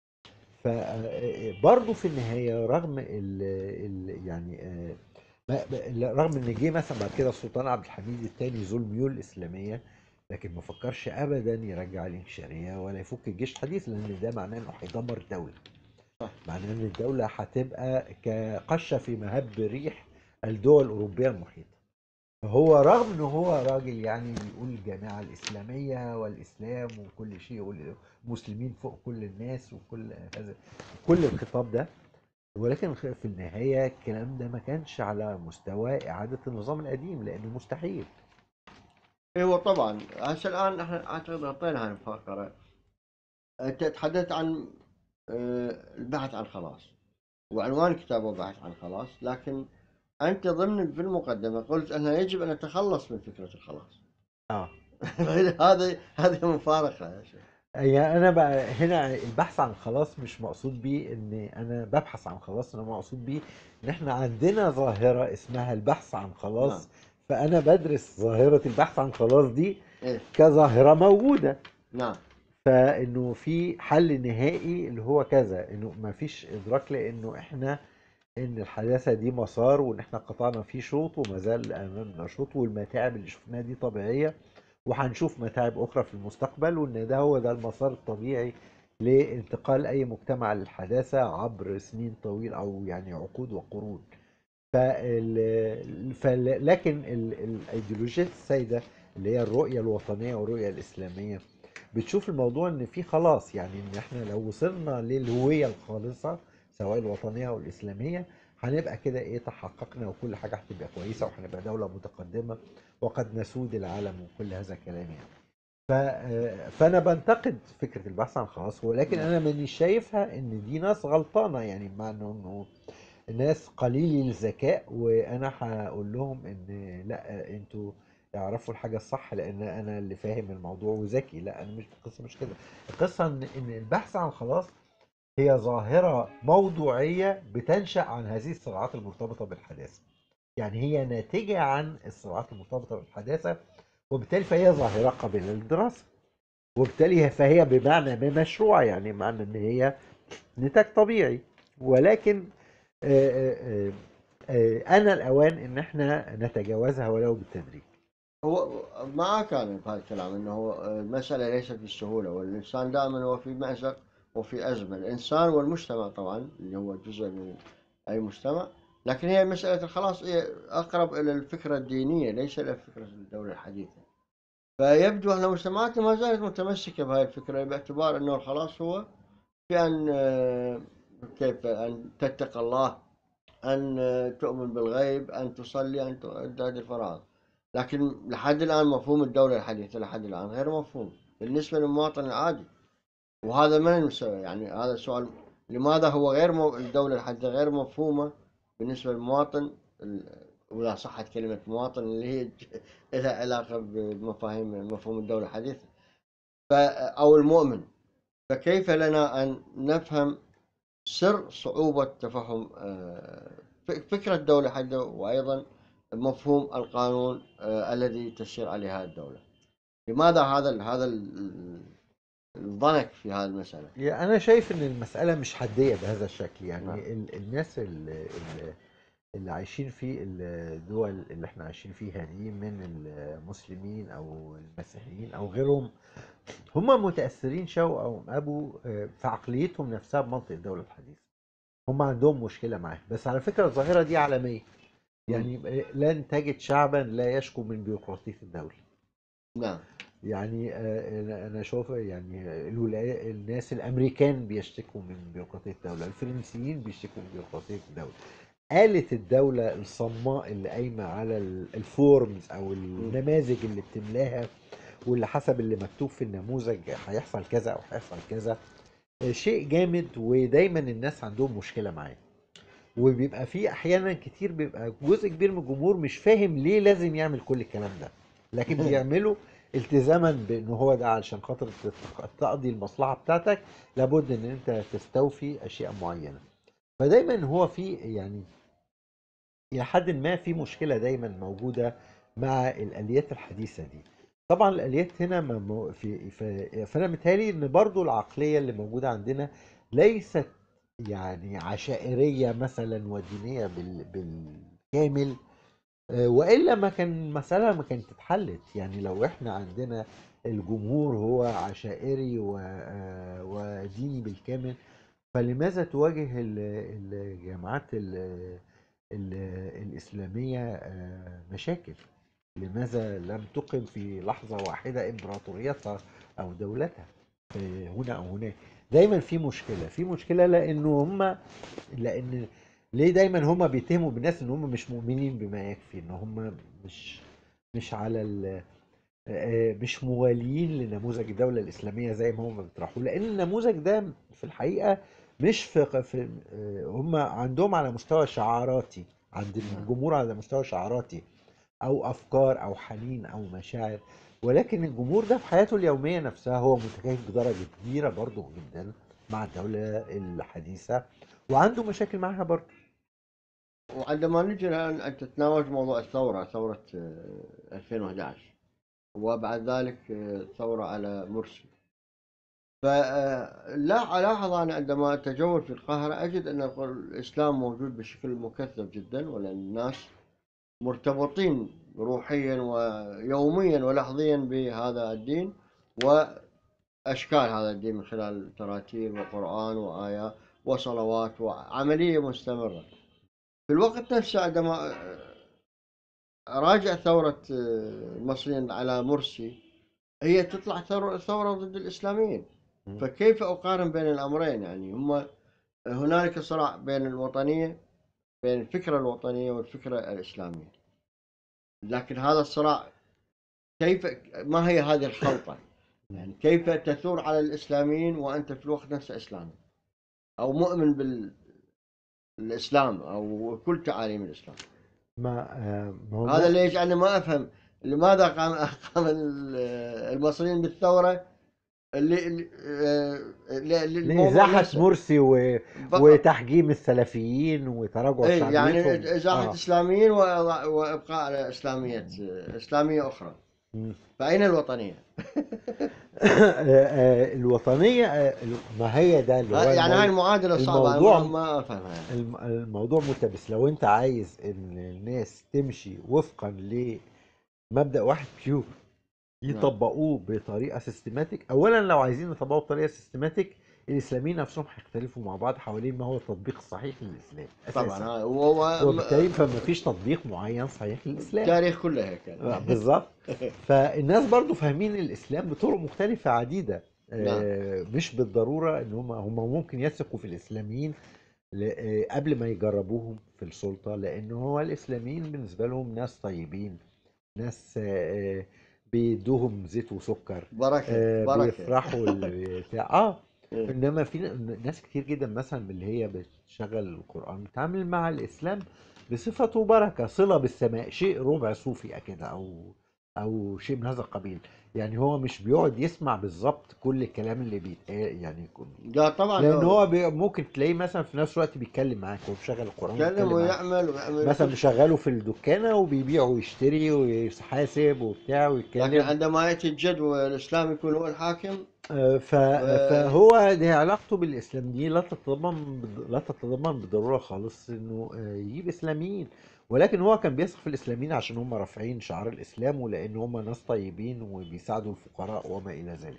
Speaker 2: فبرضه في النهايه رغم ال ال يعني آه، ما- ما- رغم ان جه مثلا بعد كده السلطان عبد الحميد الثاني ذو الميول الاسلاميه لكن ما فكرش ابدا يرجع الانكشاريه ولا يفك الجيش الحديث لان ده معناه انه هيدمر الدوله
Speaker 1: صح.
Speaker 2: معناه ان الدوله هتبقى كقشه في مهب ريح الدول الاوروبيه المحيطه فهو رغم ان هو راجل يعني بيقول الجماعه الاسلاميه والاسلام وكل شيء والمسلمين فوق كل الناس وكل هذا كل الخطاب ده ولكن في النهايه الكلام ده ما كانش على مستوى اعاده النظام القديم لانه مستحيل
Speaker 1: ايوه طبعا هسه الان احنا اعتقد غطينا هاي الفقره انت تحدثت عن آه، البحث عن خلاص وعنوان كتابه بحث عن خلاص لكن انت ضمن في المقدمه قلت انه يجب ان نتخلص من فكره الخلاص
Speaker 2: اه
Speaker 1: هذه هذه مفارقه يا شيخ
Speaker 2: يعني انا بقى هنا البحث عن خلاص مش مقصود بيه ان انا ببحث عن خلاص انا مقصود بيه ان احنا عندنا ظاهرة اسمها البحث عن
Speaker 1: نعم
Speaker 2: خلاص فانا بدرس ظاهرة البحث عن خلاص دي
Speaker 1: إيه
Speaker 2: كظاهرة موجودة
Speaker 1: نعم
Speaker 2: فانه في حل نهائي اللي هو كذا انه ما فيش ادراك لانه احنا ان الحداثة دي مسار وان احنا قطعنا فيه شوط وما زال امامنا شوط والمتاعب اللي شفناها دي طبيعية وهنشوف متاعب اخرى في المستقبل وان ده هو ده المسار الطبيعي لانتقال اي مجتمع للحداثة عبر سنين طويل او يعني عقود وقرون فال... فل... لكن ال... الايديولوجيات السائدة اللي هي الرؤية الوطنية والرؤية الإسلامية بتشوف الموضوع ان في خلاص يعني ان احنا لو وصلنا للهوية الخالصة سواء الوطنية او الإسلامية هنبقى كده ايه تحققنا وكل حاجة هتبقى كويسة وهنبقى دولة متقدمة وقد نسود العالم وكل هذا الكلام يعني ف... فانا بنتقد فكره البحث عن خلاص ولكن انا مانيش شايفها ان دي ناس غلطانه يعني مع انه إنه ناس قليلي الذكاء وانا هقول لهم ان لا انتوا اعرفوا الحاجه الصح لان انا اللي فاهم الموضوع وذكي لا انا مش القصه مش كده القصه ان ان البحث عن خلاص هي ظاهره موضوعيه بتنشا عن هذه الصراعات المرتبطه بالحداثه يعني هي ناتجه عن الصراعات المرتبطه بالحداثه وبالتالي فهي ظاهره قابله للدراسه وبالتالي فهي بمعنى ما مشروعه يعني معنى ان هي نتاج طبيعي ولكن آه، آه، آه، انا الاوان ان احنا نتجاوزها ولو بالتدريج
Speaker 1: هو معك أنا بهذا الكلام أنه هو المسألة ليست بالسهولة والإنسان دائما هو في مأزق وفي أزمة الإنسان والمجتمع طبعا اللي هو جزء من أي مجتمع لكن هي مسألة خلاص هي أقرب إلى الفكرة الدينية ليس إلى فكرة الدولة الحديثة فيبدو أن مجتمعاتنا ما زالت متمسكة بهذه الفكرة باعتبار أنه الخلاص هو في أن آه، كيف أن تتقى الله أن آه، تؤمن بالغيب أن تصلي أن تؤدي الفرائض لكن لحد الآن مفهوم الدولة الحديثة لحد الآن غير مفهوم بالنسبة للمواطن العادي وهذا من المسألة يعني هذا السؤال لماذا هو غير م... الدولة الحديثة غير مفهومة بالنسبة للمواطن ال- وإذا صحت كلمة مواطن اللي هي ج- لها علاقة بمفاهيم مفهوم الدولة الحديثة ف... أو المؤمن فكيف لنا أن نفهم سر صعوبة تفهم آه، ف- فكرة الدولة الحديثة وأيضا مفهوم القانون آه، الذي تسير عليه هذه الدولة لماذا هذا ال- هذا ال- الضنك في هذه المسألة
Speaker 2: يعني انا شايف ان المساله مش حديه بهذا الشكل
Speaker 1: نعم.
Speaker 2: يعني ال- الناس اللي, اللي عايشين في الدول اللي احنا عايشين فيها دي من المسلمين او المسيحيين او غيرهم هم متاثرين شو او ابو آه، في عقليتهم نفسها بمنطق الدوله الحديثه هم عندهم مشكله معاها بس على فكره الظاهره دي عالميه يعني لن تجد شعبا لا يشكو من بيروقراطيه الدوله
Speaker 1: نعم
Speaker 2: يعني آه، انا أنا اشوف يعني الولايات الناس الامريكان بيشتكوا من بيروقراطيه الدوله الفرنسيين بيشتكوا من بيروقراطيه الدوله آلة الدولة الصماء اللي قايمة على ال- الفورمز أو النماذج اللي بتملاها واللي حسب اللي مكتوب في النموذج هيحصل كذا أو هيحصل كذا آه، شيء جامد ودايما الناس عندهم مشكلة معاه وبيبقى في أحيانا كتير بيبقى جزء كبير من الجمهور مش فاهم ليه لازم يعمل كل الكلام ده لكن بيعمله التزاما بان هو ده علشان خاطر تت- تقضي المصلحه بتاعتك لابد ان انت تستوفي اشياء معينه فدايما هو في يعني الى حد ما في مشكله دايما موجوده مع الاليات الحديثه دي طبعا الاليات هنا مم- في في- فانا متهيألي ان برضو العقليه اللي موجوده عندنا ليست يعني عشائريه مثلا ودينيه بال بالكامل آه، والا ما كان المساله ما كانت اتحلت يعني لو احنا عندنا الجمهور هو عشائري و- آه، وديني بالكامل فلماذا تواجه ال- الجامعات ال- ال- الإسلامية آه، مشاكل لماذا لم تقم في لحظة واحدة إمبراطوريتها أو دولتها آه، هنا أو هناك دايما في مشكلة في مشكلة لأنه هم لأن ليه دايما هم بيتهموا بالناس ان هم مش مؤمنين بما يكفي ان هم مش مش على ال آه، مش مواليين لنموذج الدولة الإسلامية زي ما هم بيطرحوا لأن النموذج ده في الحقيقة مش في, في آه، هم عندهم على مستوى شعاراتي عند الجمهور على مستوى شعاراتي أو أفكار أو حنين أو مشاعر ولكن الجمهور ده في حياته اليوميه نفسها هو متكيف بدرجه كبيره برضه جدا مع الدوله الحديثه وعنده مشاكل معاها برضه
Speaker 1: وعندما نجي الان انت تتناول موضوع الثوره ثوره آه، 2011 وبعد ذلك آه، الثوره على مرسي فلا الاحظ انا عندما اتجول في القاهره اجد ان الاسلام موجود بشكل مكثف جدا ولان الناس مرتبطين روحيا ويوميا ولحظيا بهذا الدين واشكال هذا الدين من خلال تراتيل وقران وايات وصلوات وعمليه مستمره. في الوقت نفسه عندما اراجع ثوره المصريين على مرسي هي تطلع ثوره ضد الاسلاميين. فكيف اقارن بين الامرين يعني هم هنالك صراع بين الوطنيه بين الفكره الوطنيه والفكره الاسلاميه لكن هذا الصراع كيف ما هي هذه الخلطه يعني كيف تثور على الاسلاميين وانت في الوقت نفسه اسلامي او مؤمن بالاسلام او كل تعاليم الاسلام
Speaker 2: ما, آه، ما هو
Speaker 1: هذا اللي يجعلني ما افهم لماذا قام قام المصريين بالثوره اللي اللي آه،
Speaker 2: لإزاحة مرسي و... وتحجيم السلفيين وتراجع
Speaker 1: ايه يعني إزاحة آه. إسلاميين وإبقاء إسلامية إسلامية أخرى فأين الوطنية؟
Speaker 2: آه، الوطنية ما هي ده اللي هو
Speaker 1: يعني هاي المعادلة صعبة الموضوع ما أفهمها
Speaker 2: يعني. الموضوع ملتبس لو أنت عايز إن الناس تمشي وفقا لمبدأ واحد بيور نعم. يطبقوه بطريقه سيستماتيك اولا لو عايزين يطبقوه بطريقه سيستماتيك الاسلاميين نفسهم هيختلفوا مع بعض حوالين ما هو التطبيق الصحيح للاسلام
Speaker 1: أساساً. طبعا
Speaker 2: وبالتالي فما فيش تطبيق معين صحيح للاسلام
Speaker 1: التاريخ كله هيك يعني.
Speaker 2: آه، بالظبط فالناس برضو فاهمين الاسلام بطرق مختلفه عديده نعم. آه مش بالضروره ان هم هم ممكن يثقوا في الاسلاميين آه، قبل ما يجربوهم في السلطه لان هو الاسلاميين بالنسبه لهم ناس طيبين ناس آه بيدوهم زيت وسكر
Speaker 1: بركه آه بركه
Speaker 2: بيفرحوا بتاع اه إيه. انما في ناس كتير جدا مثلا من اللي هي بتشغل القران بتتعامل مع الاسلام بصفته بركه صله بالسماء شيء ربع صوفي كده او او شيء من هذا القبيل يعني هو مش بيقعد يسمع بالظبط كل الكلام اللي بيتقال يعني
Speaker 1: لا طبعا
Speaker 2: لان هو بي ممكن تلاقيه مثلا في نفس الوقت بيتكلم معاك وهو بيشغل القران
Speaker 1: بيتكلم ويعمل ويعمل
Speaker 2: مثلا مشغله في الدكانه وبيبيع ويشتري ويحاسب وبتاع ويتكلم
Speaker 1: لكن عندما ياتي الجد والاسلام يكون هو الحاكم
Speaker 2: آه، ف... فهو دي علاقته بالاسلام دي لا تتضمن لا تتضمن بالضروره خالص انه آه، يجيب اسلاميين ولكن هو كان بيثق في الاسلاميين عشان هم رافعين شعار الاسلام ولان هم ناس طيبين وبيساعدوا الفقراء وما الى ذلك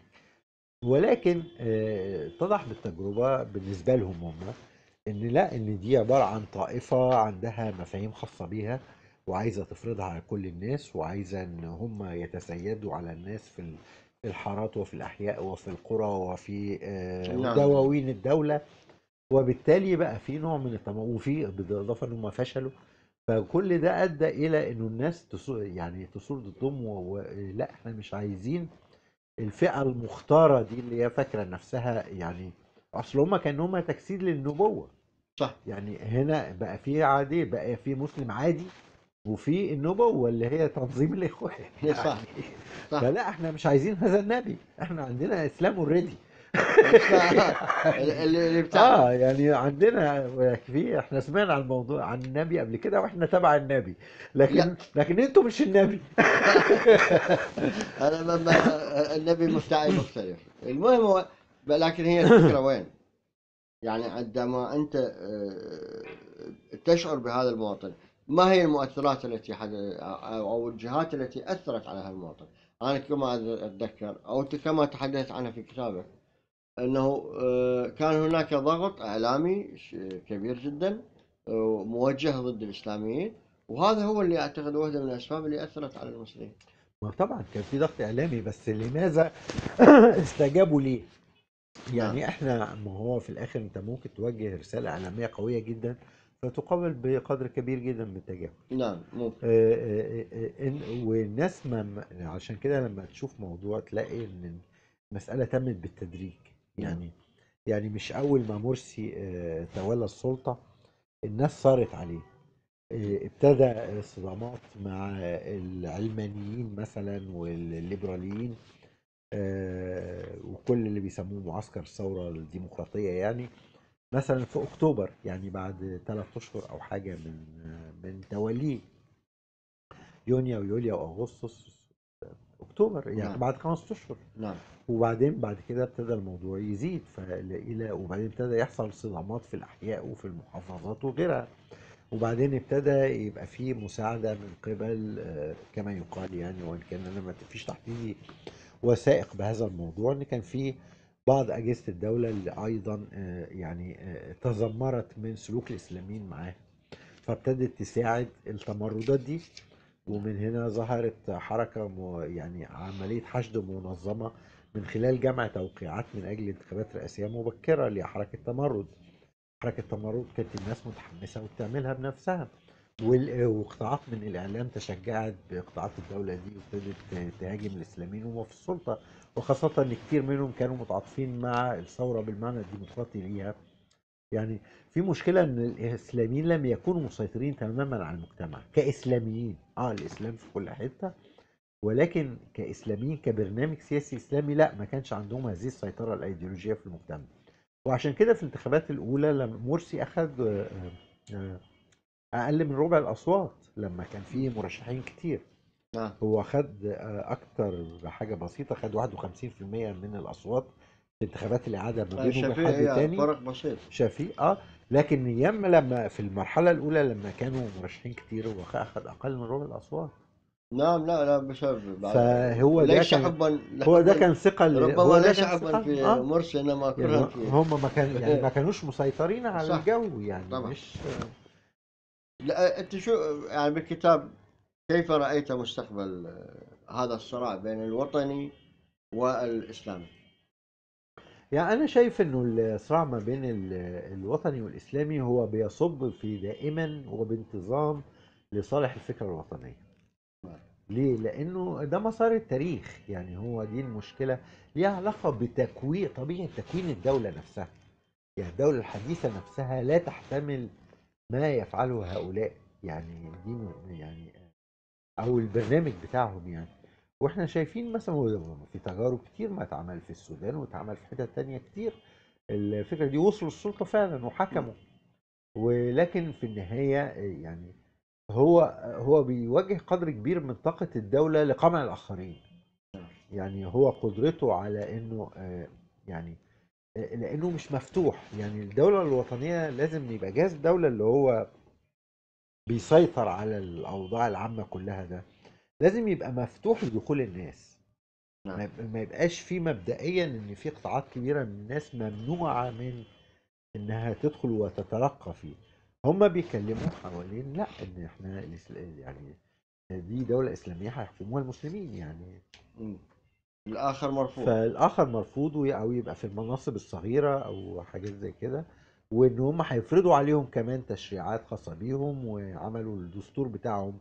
Speaker 2: ولكن آه، اتضح بالتجربه بالنسبه لهم هم ان لا ان دي عباره عن طائفه عندها مفاهيم خاصه بيها وعايزه تفرضها على كل الناس وعايزه ان هم يتسيدوا على الناس في الحارات وفي الاحياء وفي القرى وفي آه، نعم. دواوين الدوله وبالتالي بقى في نوع من التموع وفي بالاضافه ان هم فشلوا فكل ده ادى الى انه الناس تصور يعني تصور ضدهم ولا احنا مش عايزين الفئه المختاره دي اللي هي فاكره نفسها يعني اصل هم كانوا هم تجسيد للنبوه
Speaker 1: صح
Speaker 2: يعني هنا بقى في عادي بقى في مسلم عادي وفي النبوه اللي هي تنظيم الاخوان
Speaker 1: يعني صح
Speaker 2: صح فلا احنا مش عايزين هذا النبي احنا عندنا اسلام اوريدي
Speaker 1: اللي بتاع
Speaker 2: اه يعني عندنا في احنا سمعنا عن الموضوع عن النبي قبل كده واحنا تبع النبي لكن لا. لكن انتوا مش النبي
Speaker 1: انا النبي مفتعل مختلف المهم هو لكن هي الفكره وين؟ يعني عندما انت آه، تشعر بهذا المواطن ما هي المؤثرات التي او الجهات التي اثرت على هذا المواطن؟ انا كما اتذكر او كما تحدثت عنها في كتابك انه آه، كان هناك ضغط اعلامي كبير جدا آه، موجه ضد الاسلاميين وهذا هو اللي اعتقد واحده من الاسباب اللي اثرت على المسلمين.
Speaker 2: ما طبعا كان في ضغط اعلامي بس لماذا استجابوا ليه؟ يعني نعم. احنا ما هو في الاخر انت ممكن توجه رساله اعلاميه قويه جدا فتقابل بقدر كبير جدا من التجاهل.
Speaker 1: نعم ممكن.
Speaker 2: آه والناس ما عشان كده لما تشوف موضوع تلاقي ان المساله تمت بالتدريج. يعني يعني مش اول ما مرسي آه، تولى السلطه الناس صارت عليه آه، ابتدى صدامات مع العلمانيين مثلا والليبراليين آه، وكل اللي بيسموه معسكر الثورة الديمقراطية يعني مثلا في أكتوبر يعني بعد ثلاث أشهر أو حاجة من من توليه يونيو ويوليو وأغسطس أكتوبر يعني
Speaker 1: نعم.
Speaker 2: بعد خمس أشهر
Speaker 1: نعم
Speaker 2: وبعدين بعد كده ابتدى الموضوع يزيد فإلى وبعدين ابتدى يحصل صدامات في الأحياء وفي المحافظات وغيرها وبعدين ابتدى يبقى فيه مساعدة من قبل آه، كما يقال يعني وإن كان أنا ما فيش تحديدي وثائق بهذا الموضوع إن كان في بعض أجهزة الدولة اللي أيضا آه، يعني آه، تذمرت من سلوك الإسلاميين معاها فابتدت تساعد التمردات دي ومن هنا ظهرت حركة م- يعني عملية حشد منظمة من خلال جمع توقيعات من أجل انتخابات رئاسية مبكرة لحركة تمرد حركة تمرد كانت الناس متحمسة وبتعملها بنفسها وال- وقطاعات من الإعلام تشجعت بقطاعات الدولة دي وابتدت تهاجم الإسلاميين وهم في السلطة وخاصة إن كتير منهم كانوا متعاطفين مع الثورة بالمعنى الديمقراطي ليها يعني في مشكلة إن الإسلاميين لم يكونوا مسيطرين تماما على المجتمع كإسلاميين اه الإسلام في كل حتة ولكن كإسلاميين كبرنامج سياسي إسلامي لا ما كانش عندهم هذه السيطرة الأيديولوجية في المجتمع وعشان كده في الانتخابات الأولى لما مرسي أخذ آه، آه، أقل من ربع الأصوات لما كان في مرشحين كتير
Speaker 1: نعم
Speaker 2: هو خد آه، أكتر بحاجة بسيطة خد 51% من الأصوات في انتخابات الإعادة ما بينه وبين
Speaker 1: شفيع
Speaker 2: حد
Speaker 1: هي
Speaker 2: تاني
Speaker 1: فرق بسيط
Speaker 2: شفيق اه لكن ياما لما في المرحلة الأولى لما كانوا مرشحين كتير هو أخذ أقل من ربع الأصوات
Speaker 1: نعم لا لا بسبب بعد-
Speaker 2: فهو ده
Speaker 1: ليس
Speaker 2: كان-
Speaker 1: حبا
Speaker 2: هو ده
Speaker 1: حباً-
Speaker 2: كان ثقة ل-
Speaker 1: ربما
Speaker 2: هو ده
Speaker 1: ليس
Speaker 2: كان
Speaker 1: حبا
Speaker 2: ثقة
Speaker 1: في
Speaker 2: آه.
Speaker 1: مرسي انما
Speaker 2: يعني
Speaker 1: كرها في
Speaker 2: هم ما كان يعني ما كانوش مسيطرين على
Speaker 1: صح.
Speaker 2: الجو يعني
Speaker 1: طبعا.
Speaker 2: مش
Speaker 1: لا انت شو يعني بالكتاب كيف رايت مستقبل آه، هذا الصراع بين الوطني والاسلامي؟
Speaker 2: يعني أنا شايف إنه الصراع ما بين ال- الوطني والإسلامي هو بيصب في دائما وبانتظام لصالح الفكرة الوطنية.
Speaker 1: نعم.
Speaker 2: ليه؟ لأنه ده مسار التاريخ يعني هو دي المشكلة ليها علاقة بتكوين طبيعة تكوين الدولة نفسها. يعني الدولة الحديثة نفسها لا تحتمل ما يفعله هؤلاء يعني دي م- يعني أو البرنامج بتاعهم يعني. واحنا شايفين مثلا هو في تجارب كتير ما اتعمل في السودان واتعمل في حتت تانية كتير الفكرة دي وصلوا السلطة فعلا وحكموا ولكن في النهاية يعني هو هو بيواجه قدر كبير من طاقة الدولة لقمع الآخرين يعني هو قدرته على انه آه، يعني آه، لانه مش مفتوح يعني الدولة الوطنية لازم يبقى جهاز الدولة اللي هو بيسيطر على الأوضاع العامة كلها ده لازم يبقى مفتوح لدخول الناس
Speaker 1: نعم.
Speaker 2: ما يبقى- ما يبقاش في مبدئيا ان في قطاعات كبيره من الناس ممنوعه من انها تدخل وتترقى فيه هم بيكلموا حوالين لا ان احنا الإسل- يعني دي دوله اسلاميه هيحكموها المسلمين يعني
Speaker 1: مم. الاخر مرفوض
Speaker 2: فالاخر مرفوض وي- او يبقى في المناصب الصغيره او حاجات زي كده وان هم هيفرضوا عليهم كمان تشريعات خاصه بيهم وعملوا الدستور بتاعهم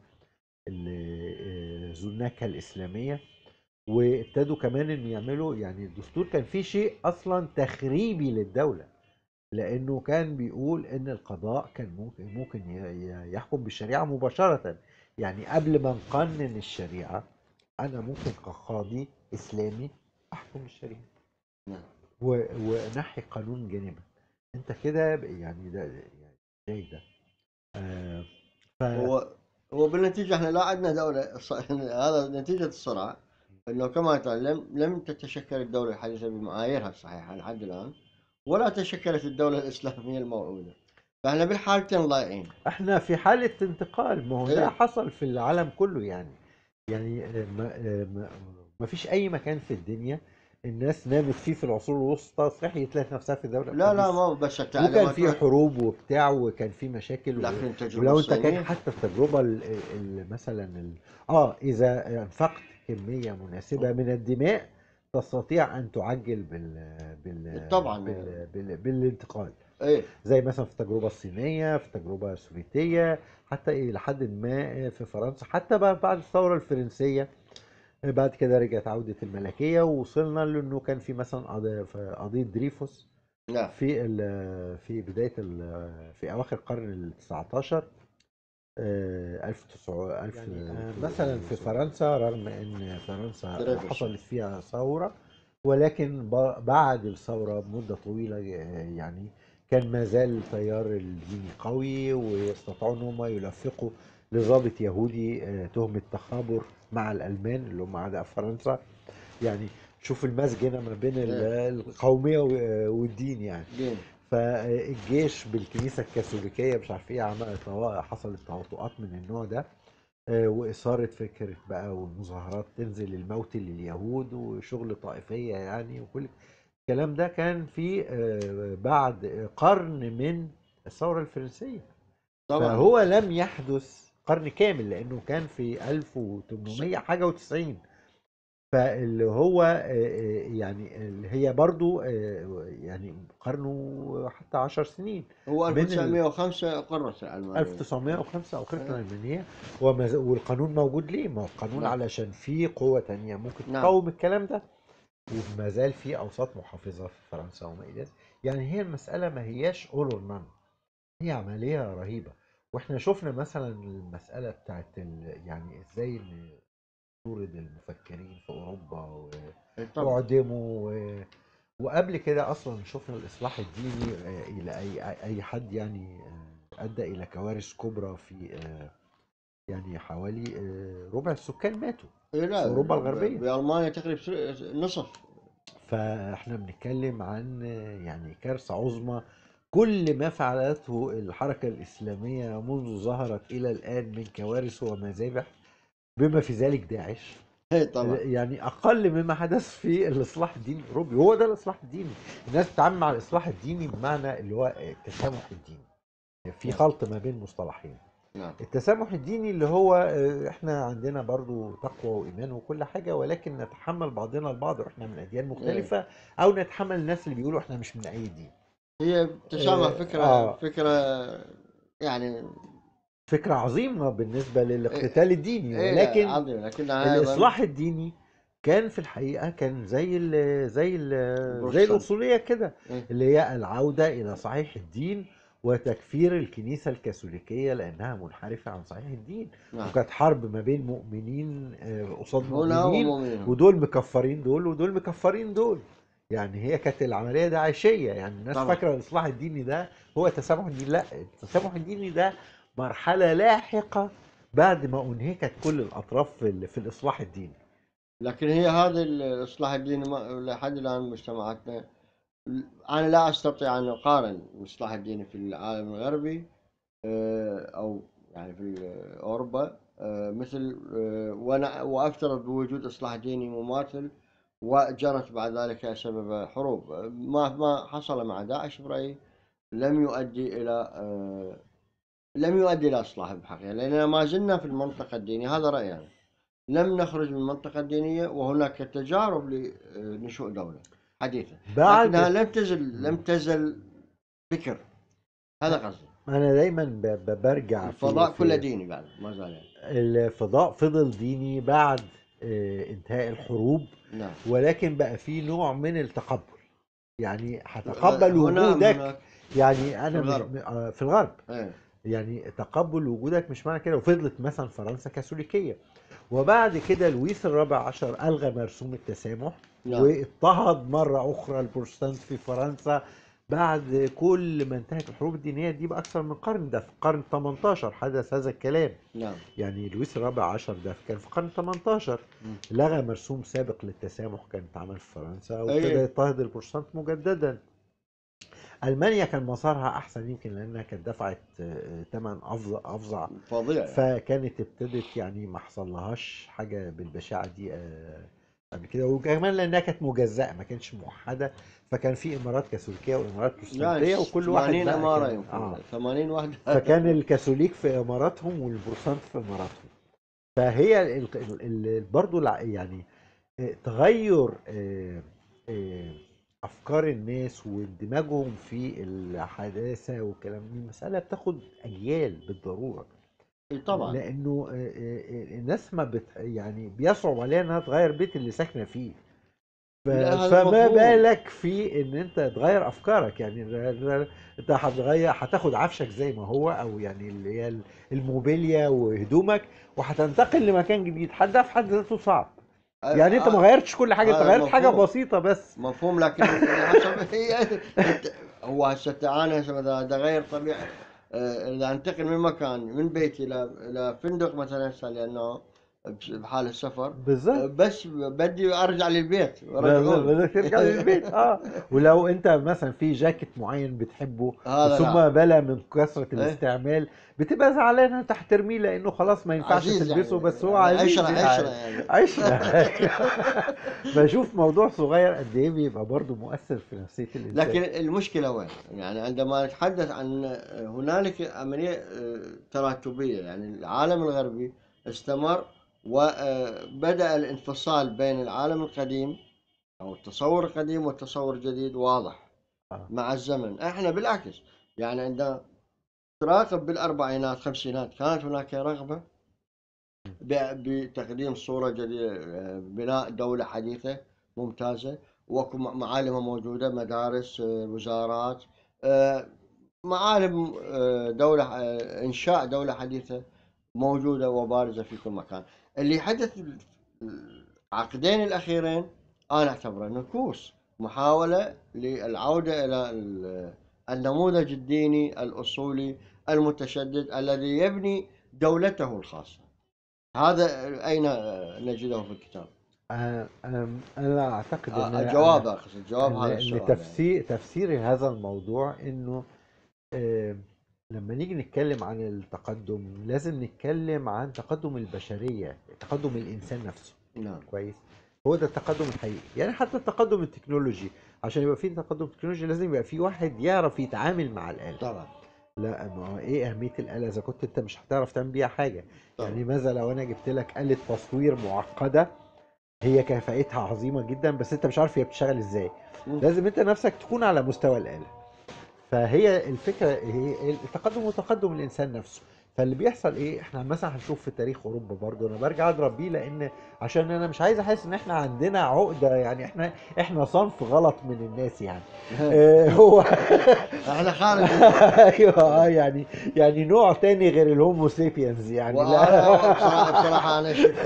Speaker 2: اللي آه، ذو النكهه الاسلاميه وابتدوا كمان ان يعملوا يعني الدستور كان فيه شيء اصلا تخريبي للدوله لانه كان بيقول ان القضاء كان ممكن ممكن ي- ي- يحكم بالشريعه مباشره يعني قبل ما نقنن الشريعه انا ممكن كقاضي اسلامي احكم بالشريعه
Speaker 1: نعم.
Speaker 2: و- ونحي قانون جانبا انت كده ب- يعني ده يعني ازاي ده آه ف
Speaker 1: هو هو بالنتيجه احنا لا عندنا دوله ص- هذا نتيجه الصراع انه كما تعلم لم تتشكل الدوله الحديثه بمعاييرها الصحيحه لحد الان ولا تشكلت الدوله الاسلاميه الموعوده فاحنا بالحالتين ضايعين
Speaker 2: احنا في حالة انتقال ما هو ده
Speaker 1: إيه.
Speaker 2: حصل في العالم كله يعني يعني آه، ما, آه، ما, ما فيش اي مكان في الدنيا الناس نامت فيه في العصور الوسطى صحيت لقت نفسها في دولة
Speaker 1: لا لا
Speaker 2: حديثة.
Speaker 1: ما هو بس
Speaker 2: وكان
Speaker 1: التعليمات
Speaker 2: في حروب وبتاع وكان في مشاكل و...
Speaker 1: لكن التجربه
Speaker 2: ولو انت كان
Speaker 1: الصينيه
Speaker 2: حتى التجربة ال... ال... مثلا ال... اه اذا انفقت كمية مناسبة من الدماء تستطيع ان تعجل بال... بال...
Speaker 1: طبعاً.
Speaker 2: بال... بال... بالانتقال
Speaker 1: ايه
Speaker 2: زي مثلا في التجربة الصينية في التجربة السوفيتية حتى إلى حد ما في فرنسا حتى بقى بعد الثورة الفرنسية بعد كده رجعت عودة الملكية ووصلنا لأنه كان في مثلا قضية في قضية دريفوس
Speaker 1: نعم
Speaker 2: في ال- في بداية ال- في أواخر القرن ال 19 آه، 1900 ألف
Speaker 1: يعني،
Speaker 2: آه، مثلا في فرنسا رغم ان فرنسا
Speaker 1: دريفش.
Speaker 2: حصلت فيها ثورة ولكن ب- بعد الثورة بمدة طويلة آه، يعني كان ما زال التيار الديني قوي واستطاعوا ان هم يلفقوا لضابط يهودي آه، تهمة تخابر مع الألمان اللي هم أعداء فرنسا يعني شوف المزج هنا ما بين ال- القومية و- والدين يعني
Speaker 1: دين
Speaker 2: فالجيش بالكنيسه الكاثوليكيه مش عارف ايه عمل طوا- حصلت تواطؤات من النوع ده آه، واثاره فكره بقى والمظاهرات تنزل الموت لليهود وشغل طائفيه يعني وكل الكلام ده كان في آه، بعد قرن من الثوره الفرنسيه
Speaker 1: طبعا
Speaker 2: فهو لم يحدث قرن كامل لانه كان في 1800 حاجه و90 فاللي هو آه، آه، يعني اللي هي برضو آه، يعني قرنه حتى 10 سنين
Speaker 1: هو
Speaker 2: من ال-
Speaker 1: 1905 قررت الألمانية
Speaker 2: 1905 أقرت
Speaker 1: آه.
Speaker 2: الألمانية وما ز- والقانون موجود ليه؟ ما هو القانون
Speaker 1: نعم.
Speaker 2: علشان فيه قوة تانية ممكن
Speaker 1: نعم.
Speaker 2: تقاوم الكلام ده وما زال في أوساط محافظة في فرنسا وما إلى ذلك يعني هي المسألة ما هياش all or none هي عملية رهيبة واحنا شفنا مثلا المسألة بتاعت ال... يعني ازاي ان تورد المفكرين في أوروبا و...
Speaker 1: طبعا
Speaker 2: واعدموا و... وقبل كده اصلا شفنا الاصلاح الديني آه، الى اي اي حد يعني آه، ادى الى كوارث كبرى في آه، يعني حوالي آه، ربع السكان ماتوا
Speaker 1: إيه لا
Speaker 2: في أوروبا الغربية.
Speaker 1: بألمانيا تقريبا سر- نصف
Speaker 2: فاحنا بنتكلم عن آه، يعني كارثه عظمى كل ما فعلته الحركه الاسلاميه منذ ظهرت الى الان من كوارث ومذابح بما في ذلك داعش
Speaker 1: إيه طبعا
Speaker 2: يعني اقل مما حدث في الاصلاح الديني الاوروبي هو ده الاصلاح الديني الناس بتتعامل مع الاصلاح الديني بمعنى اللي هو التسامح الديني في
Speaker 1: نعم.
Speaker 2: خلط ما بين مصطلحين
Speaker 1: نعم
Speaker 2: التسامح الديني اللي هو آه، احنا عندنا برضو تقوى وايمان وكل حاجه ولكن نتحمل بعضنا البعض واحنا من اديان مختلفه او نتحمل الناس اللي بيقولوا احنا مش من اي دين
Speaker 1: هي تسامح
Speaker 2: آه،
Speaker 1: فكرة
Speaker 2: آه.
Speaker 1: فكرة يعني
Speaker 2: فكره عظيمه بالنسبه للاقتتال الديني
Speaker 1: إيه
Speaker 2: ولكن
Speaker 1: عظيمة لكنها أيضاً
Speaker 2: الاصلاح الديني كان في الحقيقه كان زي ال زي ال زي
Speaker 1: البروتستانت.
Speaker 2: الاصوليه كده
Speaker 1: إيه.
Speaker 2: اللي هي العوده الى صحيح الدين وتكفير الكنيسه الكاثوليكيه لانها منحرفه عن صحيح الدين
Speaker 1: نعم
Speaker 2: وكانت حرب ما بين مؤمنين آه، قصاد
Speaker 1: هنا
Speaker 2: مؤمنين
Speaker 1: ومؤمنين
Speaker 2: ودول مكفرين دول ودول مكفرين دول يعني هي كانت العمليه داعشيه يعني الناس
Speaker 1: طبعا.
Speaker 2: فاكره الاصلاح الديني ده هو التسامح الديني لا التسامح الديني ده مرحله لاحقه بعد ما انهكت كل الاطراف في, ال- في الاصلاح الديني
Speaker 1: لكن هي هذا الإصلاح الديني ما- لحد الآن مجتمعاتنا أنا لا أستطيع أن أقارن الإصلاح الديني في العالم الغربي آه، أو يعني في أوروبا آه، مثل آه، وأنا وأفترض بوجود إصلاح ديني مماثل وجرت بعد ذلك سبب حروب ما ما حصل مع داعش برأيي لم يؤدي إلى آه، لم يؤدي إلى إصلاح بحقيقة لأننا ما زلنا في المنطقة الدينية هذا رأيي أنا لم نخرج من المنطقة الدينية وهناك تجارب لنشوء دولة حديثة لكنها
Speaker 2: بعد
Speaker 1: لم تزل لم تزل فكر هذا قصدي
Speaker 2: انا دايما ب- ب- برجع في-
Speaker 1: الفضاء
Speaker 2: في-
Speaker 1: كله ديني بعد ما زال يعني.
Speaker 2: الفضاء فضل ديني بعد آه، انتهاء الحروب
Speaker 1: نعم
Speaker 2: ولكن بقى في نوع من التقبل يعني هتقبل
Speaker 1: هنا
Speaker 2: وجودك
Speaker 1: هناك
Speaker 2: يعني انا
Speaker 1: في
Speaker 2: مش
Speaker 1: الغرب.
Speaker 2: آه، في الغرب
Speaker 1: ايه
Speaker 2: يعني تقبل وجودك مش معنى كده وفضلت مثلا فرنسا كاثوليكيه وبعد كده لويس الرابع عشر الغى مرسوم التسامح
Speaker 1: نعم
Speaker 2: واضطهد مره اخرى البروتستانت في فرنسا بعد كل ما انتهت الحروب الدينيه دي باكثر من قرن ده في القرن 18 حدث هذا الكلام
Speaker 1: نعم
Speaker 2: يعني لويس الرابع عشر ده كان في القرن 18
Speaker 1: مم.
Speaker 2: لغى مرسوم سابق للتسامح كان اتعمل في فرنسا
Speaker 1: أي.
Speaker 2: وابتدى يضطهد البروتستانت مجددا المانيا كان مسارها احسن يمكن لانها كانت دفعت آه، ثمن افظع افظع
Speaker 1: فظيع يعني.
Speaker 2: فكانت ابتدت يعني ما حصلهاش حاجه بالبشاعه دي آه، قبل كده وكمان لانها كانت مجزأه ما كانتش موحده فكان في امارات كاثوليكيه وامارات بروتستانتيه
Speaker 1: يعني
Speaker 2: وكل واحد
Speaker 1: 80
Speaker 2: بقى
Speaker 1: اماره
Speaker 2: كان-
Speaker 1: يمكن
Speaker 2: آه.
Speaker 1: 80 واحد
Speaker 2: فكان الكاثوليك في اماراتهم والبروتستانت في اماراتهم فهي ال- ال- ال- برضو الع- يعني آه، تغير آه، آه، افكار الناس واندماجهم في الحداثه والكلام دي المساله بتاخد اجيال بالضروره
Speaker 1: طبعا
Speaker 2: لانه آه، آه، آه، الناس ما بت يعني بيصعب عليها انها تغير بيت اللي ساكنه فيه ف-
Speaker 1: لا، هذا
Speaker 2: فما
Speaker 1: مفهوم.
Speaker 2: بالك في ان انت تغير افكارك يعني ال- ال- انت هتغير هتاخد عفشك زي ما هو او يعني اللي هي الموبيليا وهدومك وهتنتقل لمكان جديد حد ده في حد ذاته صعب يعني انت ما غيرتش كل حاجه انت
Speaker 1: هذا
Speaker 2: غيرت حاجه
Speaker 1: مفهوم.
Speaker 2: بسيطه بس
Speaker 1: مفهوم لكن حسب هي هو هسه انا هسه مثلا اذا اغير طبيعه آه، اذا انتقل من مكان من بيتي الى الى فندق مثلا هسه لانه بحال السفر
Speaker 2: بالظبط
Speaker 1: بس بدي ارجع للبيت ورجعون.
Speaker 2: بدك ترجع للبيت اه ولو انت مثلا في جاكيت معين بتحبه
Speaker 1: هذا
Speaker 2: ثم
Speaker 1: لا.
Speaker 2: بلا من كثره
Speaker 1: إيه.
Speaker 2: الاستعمال بتبقى زعلان انت هترميه لانه خلاص ما ينفعش
Speaker 1: عزيز
Speaker 2: تلبسه
Speaker 1: يعني.
Speaker 2: بس هو عزيز
Speaker 1: عشرة
Speaker 2: يعني.
Speaker 1: عشرة يعني
Speaker 2: عشرة بشوف موضوع صغير قد ايه بيبقى برضه مؤثر في نفسيه الانسان
Speaker 1: لكن المشكلة وين؟ يعني عندما نتحدث عن هنالك عملية آه، تراتبية يعني العالم الغربي استمر وبدأ الانفصال بين العالم القديم أو التصور القديم والتصور الجديد واضح
Speaker 2: آه.
Speaker 1: مع الزمن احنا بالعكس يعني عندما تراقب بالأربعينات خمسينات كانت هناك رغبة ب- بتقديم صورة جديدة آه، بناء دولة حديثة ممتازة واكو م- معالمها موجودة مدارس آه، وزارات آه، معالم آه، دولة آه، إنشاء دولة حديثة موجودة وبارزة في كل مكان اللي حدث العقدين الأخيرين أنا أعتبره نكوص محاولة للعودة إلى ال- النموذج الديني الأصولي المتشدد الذي يبني دولته الخاصة هذا أين نجده في الكتاب؟
Speaker 2: آه، آم، انا اعتقد ان
Speaker 1: آه، الجواب أقصد الجواب
Speaker 2: ان
Speaker 1: هذا
Speaker 2: إن
Speaker 1: السؤال
Speaker 2: تفسير تفسير هذا الموضوع انه آه، لما نيجي نتكلم عن التقدم لازم نتكلم عن تقدم البشريه تقدم الانسان نفسه
Speaker 1: يعني. نعم
Speaker 2: كويس هو ده التقدم الحقيقي يعني حتى التقدم التكنولوجي عشان يبقى فيه تقدم تكنولوجي لازم يبقى فيه واحد يعرف يتعامل مع الآلة
Speaker 1: طبعا
Speaker 2: لا ما هو ايه أهمية الآلة إذا كنت أنت مش هتعرف تعمل بيها حاجة
Speaker 1: طبعا
Speaker 2: يعني ماذا لو أنا جبت لك آلة تصوير معقدة هي كفاءتها عظيمة جدا بس أنت مش عارف هي بتشتغل إزاي
Speaker 1: مم.
Speaker 2: لازم أنت نفسك تكون على مستوى الآلة فهي الفكرة هي التقدم وتقدم الإنسان نفسه فاللي بيحصل ايه احنا مثلا هنشوف في تاريخ اوروبا برضه انا برجع اضرب بيه لان عشان انا مش عايز احس ان احنا عندنا عقده يعني احنا احنا صنف غلط من الناس يعني آه، هو
Speaker 1: احنا خارج
Speaker 2: ايوه اه يعني يعني نوع تاني غير الهومو سيبينز يعني
Speaker 1: وانا
Speaker 2: لا
Speaker 1: بصراحه بصراحه انا شفت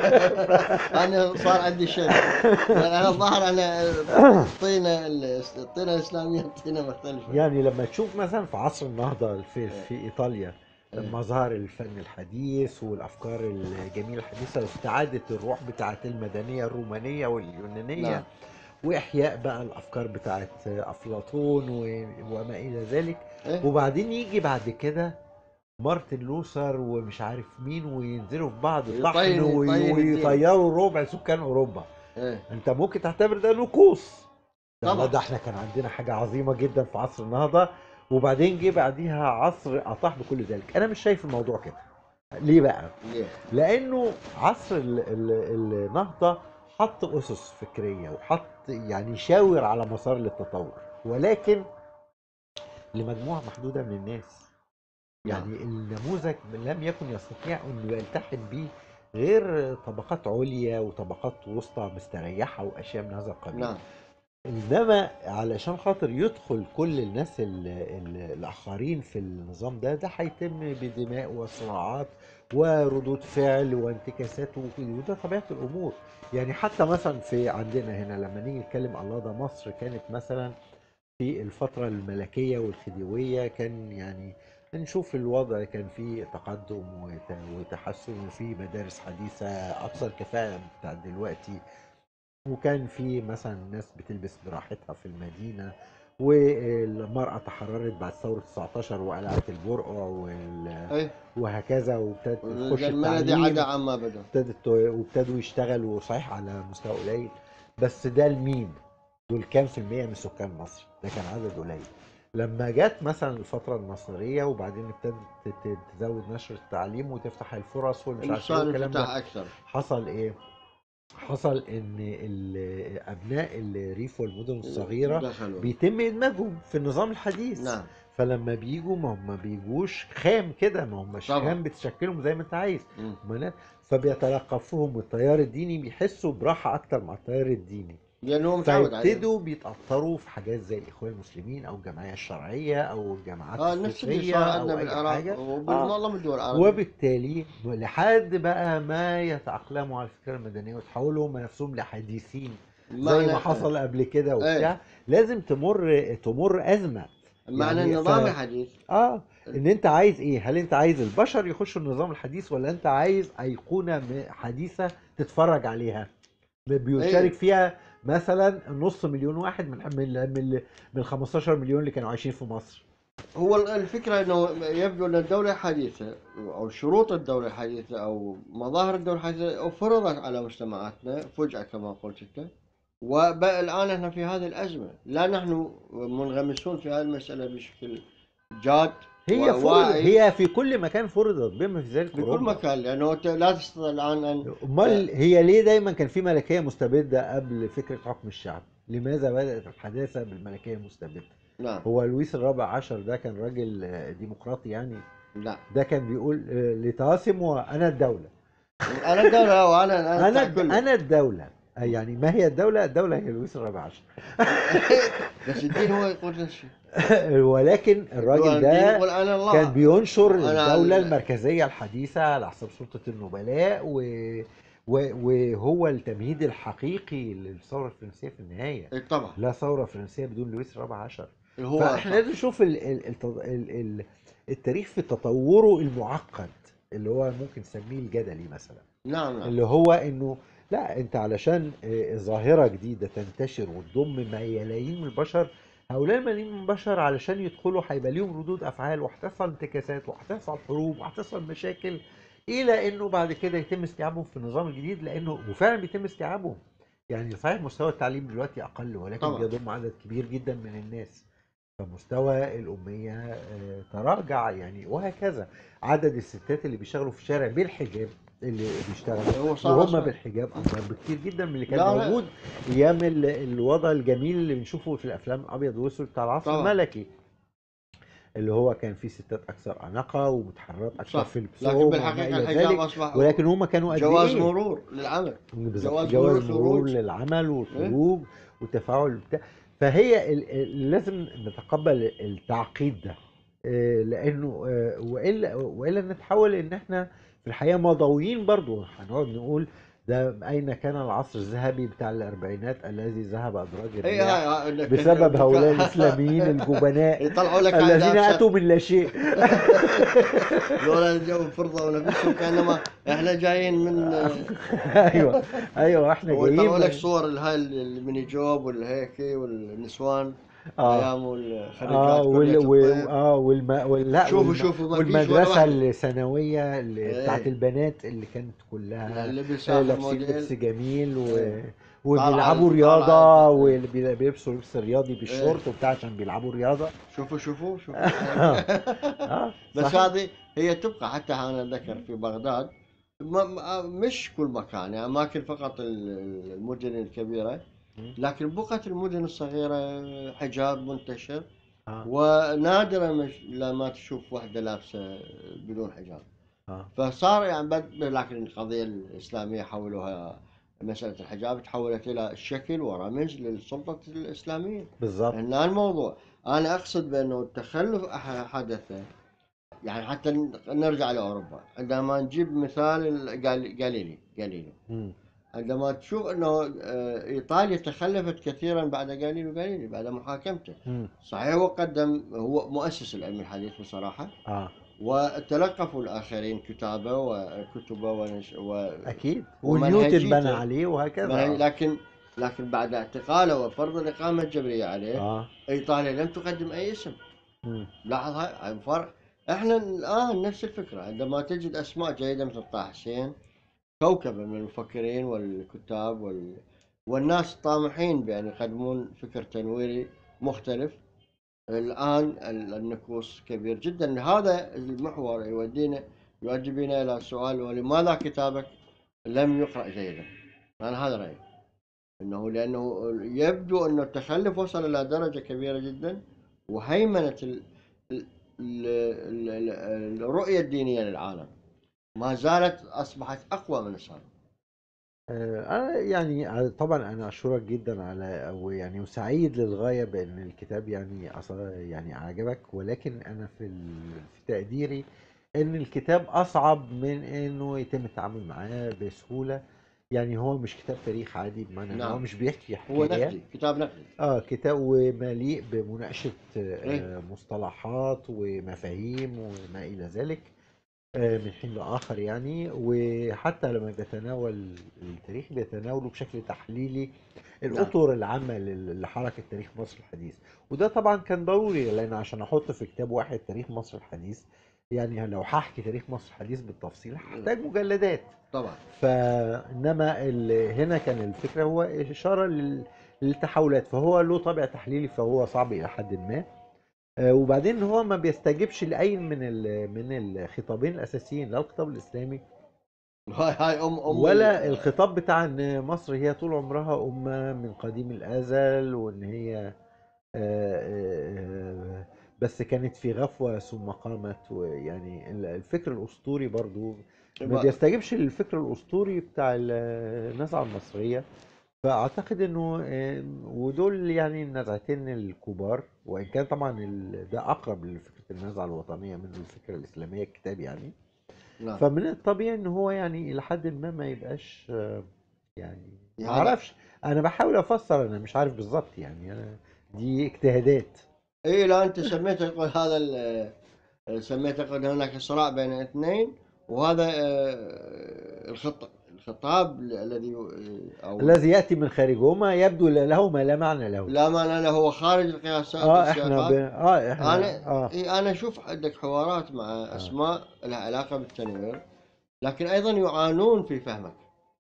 Speaker 1: انا صار عندي شك يعني انا الظاهر انا الطينه الطينه الاسلاميه طينه مختلفه
Speaker 2: يعني لما تشوف مثلا في عصر النهضه في في ايطاليا
Speaker 1: إيه.
Speaker 2: مظاهر الفن الحديث والافكار الجميله الحديثه واستعاده الروح بتاعه المدنيه الرومانيه واليونانيه
Speaker 1: نعم.
Speaker 2: واحياء بقى الافكار بتاعه افلاطون و- وما الى ذلك
Speaker 1: إيه؟
Speaker 2: وبعدين يجي بعد كده مارتن لوثر ومش عارف مين وينزلوا في بعض طحن
Speaker 1: يطين-
Speaker 2: وي-
Speaker 1: يطين الدين.
Speaker 2: ويطيروا ربع سكان اوروبا
Speaker 1: إيه؟
Speaker 2: انت ممكن تعتبر ده نكوص ده
Speaker 1: طبعا.
Speaker 2: ده احنا كان عندنا حاجه عظيمه جدا في عصر النهضه وبعدين جه بعديها عصر اطاح بكل ذلك انا مش شايف الموضوع كده ليه بقى
Speaker 1: ليه؟
Speaker 2: لانه عصر ال- ال- النهضه حط اسس فكريه وحط يعني شاور على مسار للتطور ولكن لمجموعه محدوده من الناس يعني النموذج لم يكن يستطيع انه يلتحم به غير طبقات عليا وطبقات وسطى مستريحه واشياء من هذا القبيل
Speaker 1: نعم
Speaker 2: انما علشان خاطر يدخل كل الناس ال- ال- الاخرين في النظام ده ده هيتم بدماء وصراعات وردود فعل وانتكاسات و- وده طبيعه الامور يعني حتى مثلا في عندنا هنا لما نيجي نتكلم الله ده مصر كانت مثلا في الفتره الملكيه والخديويه كان يعني نشوف الوضع كان فيه تقدم وت- وتحسن وفي مدارس حديثه اكثر كفاءه بتاع دلوقتي وكان في مثلا ناس بتلبس براحتها في المدينة والمرأة تحررت بعد ثورة 19 وقلعت البرقع وال-
Speaker 1: ايه
Speaker 2: وهكذا وابتدت تخش
Speaker 1: المنى دي
Speaker 2: التعليم
Speaker 1: عدا عما بدا
Speaker 2: ابتدت وابتدوا يشتغلوا صحيح على مستوى قليل بس ده لمين؟ دول كام في المية من سكان مصر؟ ده كان عدد قليل. لما جت مثلا الفترة النصرية وبعدين ابتدت تت- تزود نشر التعليم وتفتح الفرص والمش عارف ايه
Speaker 1: صار
Speaker 2: والكلام ده
Speaker 1: انفتاح اكثر
Speaker 2: حصل ايه؟ حصل ان ال- ابناء الريف والمدن الصغيره
Speaker 1: دخلوا
Speaker 2: بيتم ادماجهم في النظام الحديث
Speaker 1: نعم
Speaker 2: فلما بيجوا ما هم بيجوش خام كده ما هم
Speaker 1: طبعا.
Speaker 2: خام بتشكلهم زي ما انت عايز
Speaker 1: مم.
Speaker 2: أمال إيه؟ فبيتلقفوهم التيار الديني بيحسوا براحه اكتر مع التيار الديني
Speaker 1: لانه متعود عليه
Speaker 2: فيبتدوا بيتأثروا في حاجات زي الإخوان المسلمين أو الجمعية الشرعية أو الجماعات
Speaker 1: اه نفس اللي
Speaker 2: الصوفية
Speaker 1: صار
Speaker 2: أو
Speaker 1: عندنا
Speaker 2: أي
Speaker 1: بالعراق
Speaker 2: حاجة
Speaker 1: وبالمعظم الدول العربية
Speaker 2: وبالتالي لحد بقى ما يتأقلموا على الفكرة المدنية ويتحولوا هم نفسهم لحديثين زي ما
Speaker 1: معنى-
Speaker 2: حصل قبل كده وبتاع
Speaker 1: ايه.
Speaker 2: لازم تمر تمر أزمة
Speaker 1: معنى
Speaker 2: يعني
Speaker 1: النظام
Speaker 2: ف-
Speaker 1: الحديث
Speaker 2: اه ان انت عايز ايه هل انت عايز البشر يخشوا النظام الحديث ولا انت عايز ايقونه م- حديثه تتفرج عليها بيشارك
Speaker 1: أيوة.
Speaker 2: فيها مثلا نص مليون واحد من من من من 15 مليون اللي كانوا عايشين في مصر
Speaker 1: هو الفكرة انه يبدو ان الدولة الحديثة او شروط الدولة الحديثة او مظاهر الدولة الحديثة فرضت على مجتمعاتنا فجأة كما قلت انت والان احنا في هذه الازمة لا نحن منغمسون في هذه المسألة بشكل جاد
Speaker 2: هي فرض
Speaker 1: وواعي
Speaker 2: هي في كل مكان فرضت بما في ذلك
Speaker 1: بكل
Speaker 2: أوروبا.
Speaker 1: مكان لانه أنت لا تستطيع الان ان
Speaker 2: امال هي ليه دايما كان في ملكيه مستبده قبل فكره حكم الشعب لماذا بدات الحداثه بالملكيه المستبده
Speaker 1: نعم
Speaker 2: هو لويس الرابع عشر ده كان راجل آه، ديمقراطي يعني
Speaker 1: لا
Speaker 2: ده كان بيقول آه، لتقاسم وانا الدوله
Speaker 1: انا الدولة وانا انا
Speaker 2: انا
Speaker 1: أدفع كله.
Speaker 2: انا الدوله آه، يعني ما هي الدوله الدوله هي لويس الرابع عشر
Speaker 1: بس الدين هو يقول نفس الشيء
Speaker 2: ولكن الراجل
Speaker 1: الدين
Speaker 2: ده
Speaker 1: يقول انا الله
Speaker 2: كان بينشر
Speaker 1: أنا
Speaker 2: الدولة
Speaker 1: ال-
Speaker 2: المركزية الحديثة على حساب سلطة النبلاء و... و... وهو التمهيد الحقيقي للثورة الفرنسية في النهاية
Speaker 1: إيه طبعا
Speaker 2: لا ثورة فرنسية بدون لويس الرابع عشر
Speaker 1: هو
Speaker 2: فاحنا لازم نشوف ال... ال... ال... ال... ال... التاريخ في تطوره المعقد اللي هو ممكن نسميه الجدلي مثلا
Speaker 1: نعم نعم
Speaker 2: اللي هو انه لا انت علشان آه، ظاهرة جديدة تنتشر وتضم ملايين من البشر هؤلاء الملايين من البشر علشان يدخلوا هيبقى ليهم ردود افعال وهتحصل انتكاسات وهتحصل حروب وهتحصل مشاكل الى انه بعد كده يتم استيعابهم في النظام الجديد لانه وفعلا بيتم استيعابهم يعني صحيح مستوى التعليم دلوقتي اقل ولكن
Speaker 1: طبعا.
Speaker 2: بيضم عدد كبير جدا من الناس فمستوى الأمية آه، تراجع يعني وهكذا عدد الستات اللي بيشتغلوا في الشارع بالحجاب اللي بيشتغلوا
Speaker 1: هو صار
Speaker 2: وهم
Speaker 1: أصلاً.
Speaker 2: بالحجاب اكبر بكتير جدا من اللي كان
Speaker 1: لا، لا.
Speaker 2: موجود ايام ال- الوضع الجميل اللي بنشوفه في الافلام الابيض والاسود بتاع العصر
Speaker 1: طبعا.
Speaker 2: الملكي اللي هو كان فيه ستات اكثر اناقه ومتحررات اكثر
Speaker 1: صح
Speaker 2: في
Speaker 1: لكن
Speaker 2: لبسهم وما
Speaker 1: بالحقيقة
Speaker 2: الى
Speaker 1: الحجاب
Speaker 2: ذلك
Speaker 1: أصبح
Speaker 2: ولكن هم كانوا قد
Speaker 1: جواز
Speaker 2: ايه
Speaker 1: مرور للعمل
Speaker 2: بالظبط
Speaker 1: جواز
Speaker 2: جواز
Speaker 1: مرور،
Speaker 2: مرور
Speaker 1: خروج.
Speaker 2: للعمل والخروج والتفاعل بتاع فهي ال- ال- لازم نتقبل التعقيد ده آه، لانه آه، والا والا نتحول ان احنا في الحقيقه مضويين برضو هنقعد نقول ده اين كان العصر الذهبي بتاع الاربعينات الذي ذهب ادراج
Speaker 1: اي
Speaker 2: الرياح
Speaker 1: هاي إنك-
Speaker 2: بسبب
Speaker 1: إنك-
Speaker 2: هؤلاء الاسلاميين الجبناء
Speaker 1: يطلعوا لك
Speaker 2: الذين
Speaker 1: أهداف
Speaker 2: اتوا من لا شيء
Speaker 1: لولا الجو فرضوا نفسهم كانما احنا جايين من
Speaker 2: ايوه ايوه احنا
Speaker 1: ويطلعوا لك
Speaker 2: جايين
Speaker 1: صور هاي الميني جوب والهيكي والنسوان
Speaker 2: اه
Speaker 1: ايام والخريجات
Speaker 2: اه وال
Speaker 1: كلية
Speaker 2: و...
Speaker 1: الطب.
Speaker 2: اه والم... وال... لا
Speaker 1: شوفوا
Speaker 2: والم...
Speaker 1: شوفوا ما فيش ولا
Speaker 2: والمدرسه
Speaker 1: واحد.
Speaker 2: الثانويه اللي
Speaker 1: إيه.
Speaker 2: بتاعت البنات اللي كانت كلها
Speaker 1: اللبس
Speaker 2: آه،
Speaker 1: آخر
Speaker 2: لابسين
Speaker 1: موديل.
Speaker 2: لبس جميل و...
Speaker 1: إيه.
Speaker 2: وبيلعبوا
Speaker 1: طالعة-
Speaker 2: رياضه
Speaker 1: طالعة.
Speaker 2: وبيلبسوا لبس رياضي بالشورت وبتاع عشان بيلعبوا رياضه
Speaker 1: شوفوا شوفوا شوفوا
Speaker 2: اه
Speaker 1: بس
Speaker 2: صحيح.
Speaker 1: هذه هي تبقى حتى انا ذكر في بغداد ما- ما- مش كل مكان يعني اماكن فقط ال- المدن الكبيره
Speaker 2: مم.
Speaker 1: لكن بقت المدن الصغيره حجاب منتشر
Speaker 2: آه.
Speaker 1: ونادرا مش لما تشوف واحده لابسه بدون حجاب
Speaker 2: آه.
Speaker 1: فصار يعني بد لكن القضيه الاسلاميه حولوها مساله الحجاب تحولت الى شكل ورمز للسلطه الاسلاميه
Speaker 2: بالظبط
Speaker 1: هنا الموضوع انا اقصد بانه التخلف أح- حدث يعني حتى ن- نرجع لاوروبا عندما نجيب مثال ال- جال- جاليلي جاليلي
Speaker 2: مم.
Speaker 1: عندما تشوف انه آه، ايطاليا تخلفت كثيرا بعد جاليليو جاليلي بعد محاكمته
Speaker 2: مم.
Speaker 1: صحيح هو قدم هو مؤسس العلم الحديث بصراحه
Speaker 2: اه
Speaker 1: وتلقفوا الاخرين كتابه وكتبه ونش... و...
Speaker 2: اكيد
Speaker 1: ومنهجيته.
Speaker 2: ونيوتن بنى عليه وهكذا
Speaker 1: لكن لكن بعد اعتقاله وفرض الاقامه الجبريه عليه
Speaker 2: اه
Speaker 1: ايطاليا لم تقدم اي اسم
Speaker 2: مم.
Speaker 1: لاحظ هاي فرق احنا الان نفس الفكره عندما تجد اسماء جيده مثل طه حسين كوكبه من المفكرين والكتاب وال... والناس طامحين بان يقدمون فكر تنويري مختلف الان ال- النكوص كبير جدا هذا المحور يودينا يؤدي بنا الى سؤال ولماذا كتابك لم يقرا جيدا؟ انا هذا رايي انه لانه يبدو انه التخلف وصل الى درجه كبيره جدا وهيمنه ال- ال- ال- ال- الرؤيه الدينيه للعالم ما زالت اصبحت اقوى من السابق
Speaker 2: آه، أنا يعني طبعا أنا أشكرك جدا على ويعني وسعيد للغاية بأن الكتاب يعني أص- يعني أعجبك ولكن أنا في ال- في تقديري إن الكتاب أصعب من إنه يتم التعامل معاه بسهولة يعني هو مش كتاب تاريخ عادي بمعنى إن هو
Speaker 1: نعم
Speaker 2: مش بيحكي
Speaker 1: هو
Speaker 2: حكاية
Speaker 1: نقدي كتاب نقدي
Speaker 2: اه كتاب ومليء بمناقشة
Speaker 1: إيه
Speaker 2: آه، مصطلحات ومفاهيم وما إلى ذلك آه، من حين لآخر يعني وحتى لما بيتناول التاريخ بيتناوله بشكل تحليلي
Speaker 1: نعم
Speaker 2: الأطر العامة لل- لحركة تاريخ مصر الحديث وده طبعا كان ضروري لأن عشان أحط في كتاب واحد تاريخ مصر الحديث يعني لو هحكي تاريخ مصر الحديث بالتفصيل هحتاج مجلدات
Speaker 1: طبعا
Speaker 2: فانما ال- هنا كان الفكره هو اشاره لل- للتحولات فهو له طابع تحليلي فهو صعب الى حد ما آه، وبعدين هو ما بيستجيبش لاي من ال- من الخطابين الاساسيين لا الخطاب الاسلامي
Speaker 1: هاي هاي ام ام
Speaker 2: ولا
Speaker 1: ال-
Speaker 2: الخطاب بتاع ان مصر هي طول عمرها امه من قديم الازل وان هي آه، آه، بس كانت في غفوه ثم قامت ويعني ال- الفكر الاسطوري برضو ما
Speaker 1: يبقى-
Speaker 2: بيستجيبش للفكر الاسطوري بتاع ال- النزعه المصريه فاعتقد انه آه، ودول يعني النزعتين الكبار وان كان طبعا ال- ده اقرب لفكره النزعه الوطنيه من الفكره الاسلاميه الكتاب يعني
Speaker 1: نعم
Speaker 2: فمن الطبيعي ان هو يعني الى حد ما ما يبقاش آه، يعني ما
Speaker 1: يعني
Speaker 2: اعرفش انا بحاول افسر انا مش عارف بالظبط يعني انا دي اجتهادات
Speaker 1: اي لا انت سميت يقول هذا ال- سميت يقول هناك صراع بين اثنين وهذا آه، الخط الخطاب الذي او
Speaker 2: الذي ياتي من خارجهما يبدو له ما لا معنى له
Speaker 1: لا معنى له هو خارج القياسات
Speaker 2: اه احنا ب...
Speaker 1: والسياقات
Speaker 2: اه احنا
Speaker 1: انا
Speaker 2: اه
Speaker 1: إيه انا اشوف عندك حوارات مع
Speaker 2: اه
Speaker 1: اسماء لها علاقه بالتنوير لكن ايضا يعانون في فهمك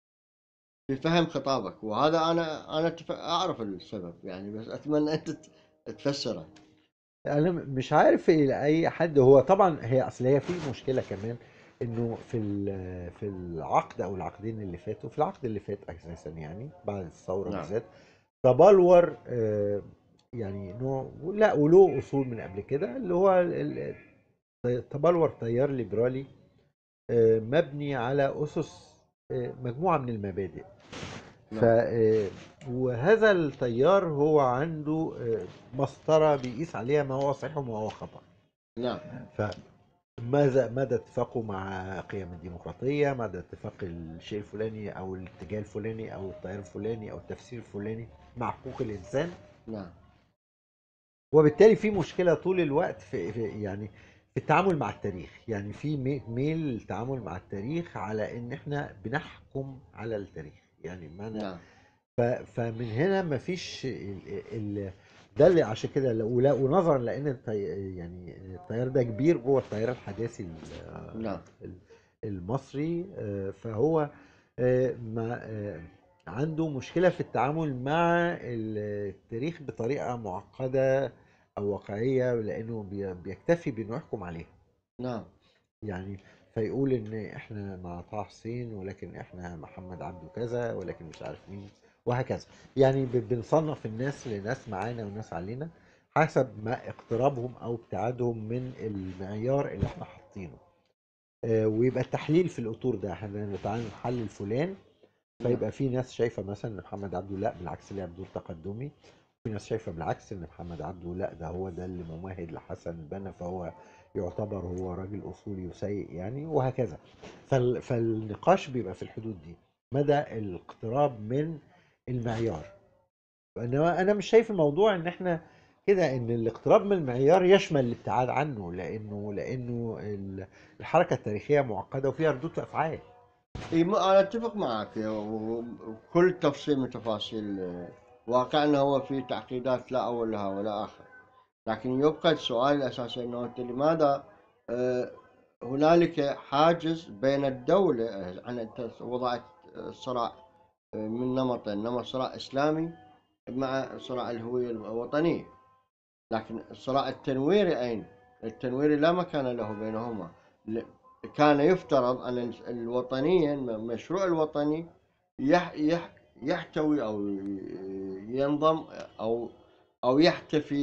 Speaker 1: في فهم خطابك وهذا انا انا أتف- اعرف السبب يعني بس اتمنى انت ت- تفسره
Speaker 2: انا م- مش عارف الى اي حد هو طبعا هي اصل هي في مشكله كمان انه في ال- في العقد او العقدين اللي فاتوا في العقد اللي فات اساسا يعني بعد الثوره
Speaker 1: نعم
Speaker 2: بالذات تبلور آه، يعني نوع لا وله اصول من قبل كده اللي هو ال- ال- تبلور تيار ليبرالي آه، مبني على اسس آه، مجموعه من المبادئ ف
Speaker 1: نعم
Speaker 2: آه، وهذا التيار هو عنده آه، مسطره بيقيس عليها ما هو صحيح وما هو خطأ
Speaker 1: نعم
Speaker 2: فماذا مدى اتفاقه مع قيم الديمقراطية مدى اتفاق الشيء الفلاني أو الاتجاه الفلاني أو التيار الفلاني أو التفسير الفلاني مع حقوق الإنسان
Speaker 1: نعم
Speaker 2: وبالتالي في مشكلة طول الوقت في, في يعني في التعامل مع التاريخ يعني في مي- ميل للتعامل مع التاريخ على ان احنا بنحكم على التاريخ يعني بمعنى
Speaker 1: نعم
Speaker 2: ف- فمن هنا مفيش ال... ال... ده اللي عشان كده لو- ولا- ونظرا لان التي... يعني التيار ده كبير جوه التيار الحداثي ال-
Speaker 1: نعم
Speaker 2: ال- المصري آه، فهو آه، ما آه، عنده مشكلة في التعامل مع التاريخ بطريقة معقدة أو واقعية لأنه بي- بيكتفي بأنه يحكم عليها
Speaker 1: نعم
Speaker 2: يعني فيقول ان احنا مع طه حسين ولكن احنا محمد عبده كذا ولكن مش عارف مين وهكذا يعني ب- بنصنف الناس لناس معانا وناس علينا حسب ما اقترابهم او ابتعادهم من المعيار اللي احنا حاطينه آه، ويبقى التحليل في الاطور ده احنا تعالى نحلل فلان
Speaker 1: نعم
Speaker 2: فيبقى في ناس شايفه مثلا ان محمد عبده لا بالعكس لعب دور تقدمي في ناس شايفه بالعكس ان محمد عبده لا ده هو ده اللي ممهد لحسن البنا فهو يعتبر هو راجل اصولي وسيء يعني وهكذا فال فالنقاش بيبقى في الحدود دي مدى الاقتراب من المعيار انما انا مش شايف الموضوع ان احنا كده ان الاقتراب من المعيار يشمل الابتعاد عنه لانه لانه ال- الحركه التاريخيه معقده وفيها ردود افعال
Speaker 1: إي م- انا اتفق معك و- وكل تفصيل من تفاصيل آه، واقع انه هو في تعقيدات لا اول لها ولا اخر لكن يبقى السؤال الاساسي انه انت لماذا آه، هنالك حاجز بين الدولة آه، عن أنت وضعت الصراع آه، من نمطين نمط صراع اسلامي مع صراع الهوية الوطنية لكن الصراع التنويري أين؟ التنويري لا مكان له بينهما ل- كان يفترض أن الوطنية المشروع الوطني يح يح يحتوي أو ينضم أو أو يحتفي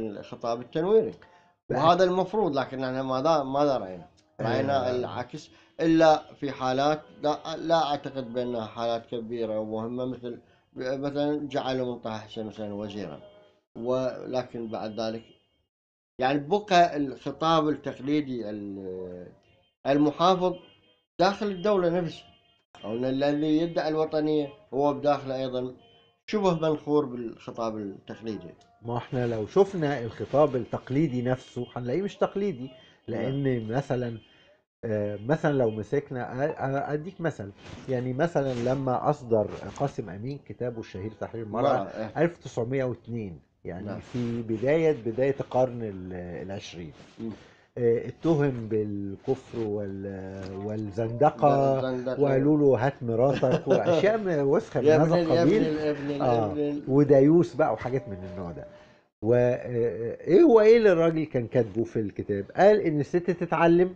Speaker 1: بالخطاب التنويري وهذا المفروض لكن احنا ماذا ماذا رأينا؟ رأينا
Speaker 2: آه.
Speaker 1: العكس الا في حالات لا, لا اعتقد بانها حالات كبيره ومهمه مثل مثلا جعلوا من طه حسين مثلا وزيرا ولكن بعد ذلك يعني بقى الخطاب التقليدي المحافظ داخل الدولة نفسها أو الذي يدعي الوطنية هو بداخله أيضا شبه منخور بالخطاب التقليدي
Speaker 2: ما احنا لو شفنا الخطاب التقليدي نفسه هنلاقيه مش تقليدي لان مثلا آه، مثلا لو مسكنا اديك مثل يعني مثلا لما اصدر قاسم امين كتابه الشهير تحرير المرأة 1902 يعني نعم. في بداية بداية القرن العشرين آه، اتهم بالكفر والزندقة وقالوا له هات مراتك واشياء وسخه من هذا القبيل آه ودايوس بقى وحاجات من النوع ده وايه آه، هو ايه اللي الراجل كان كاتبه في الكتاب قال ان الست تتعلم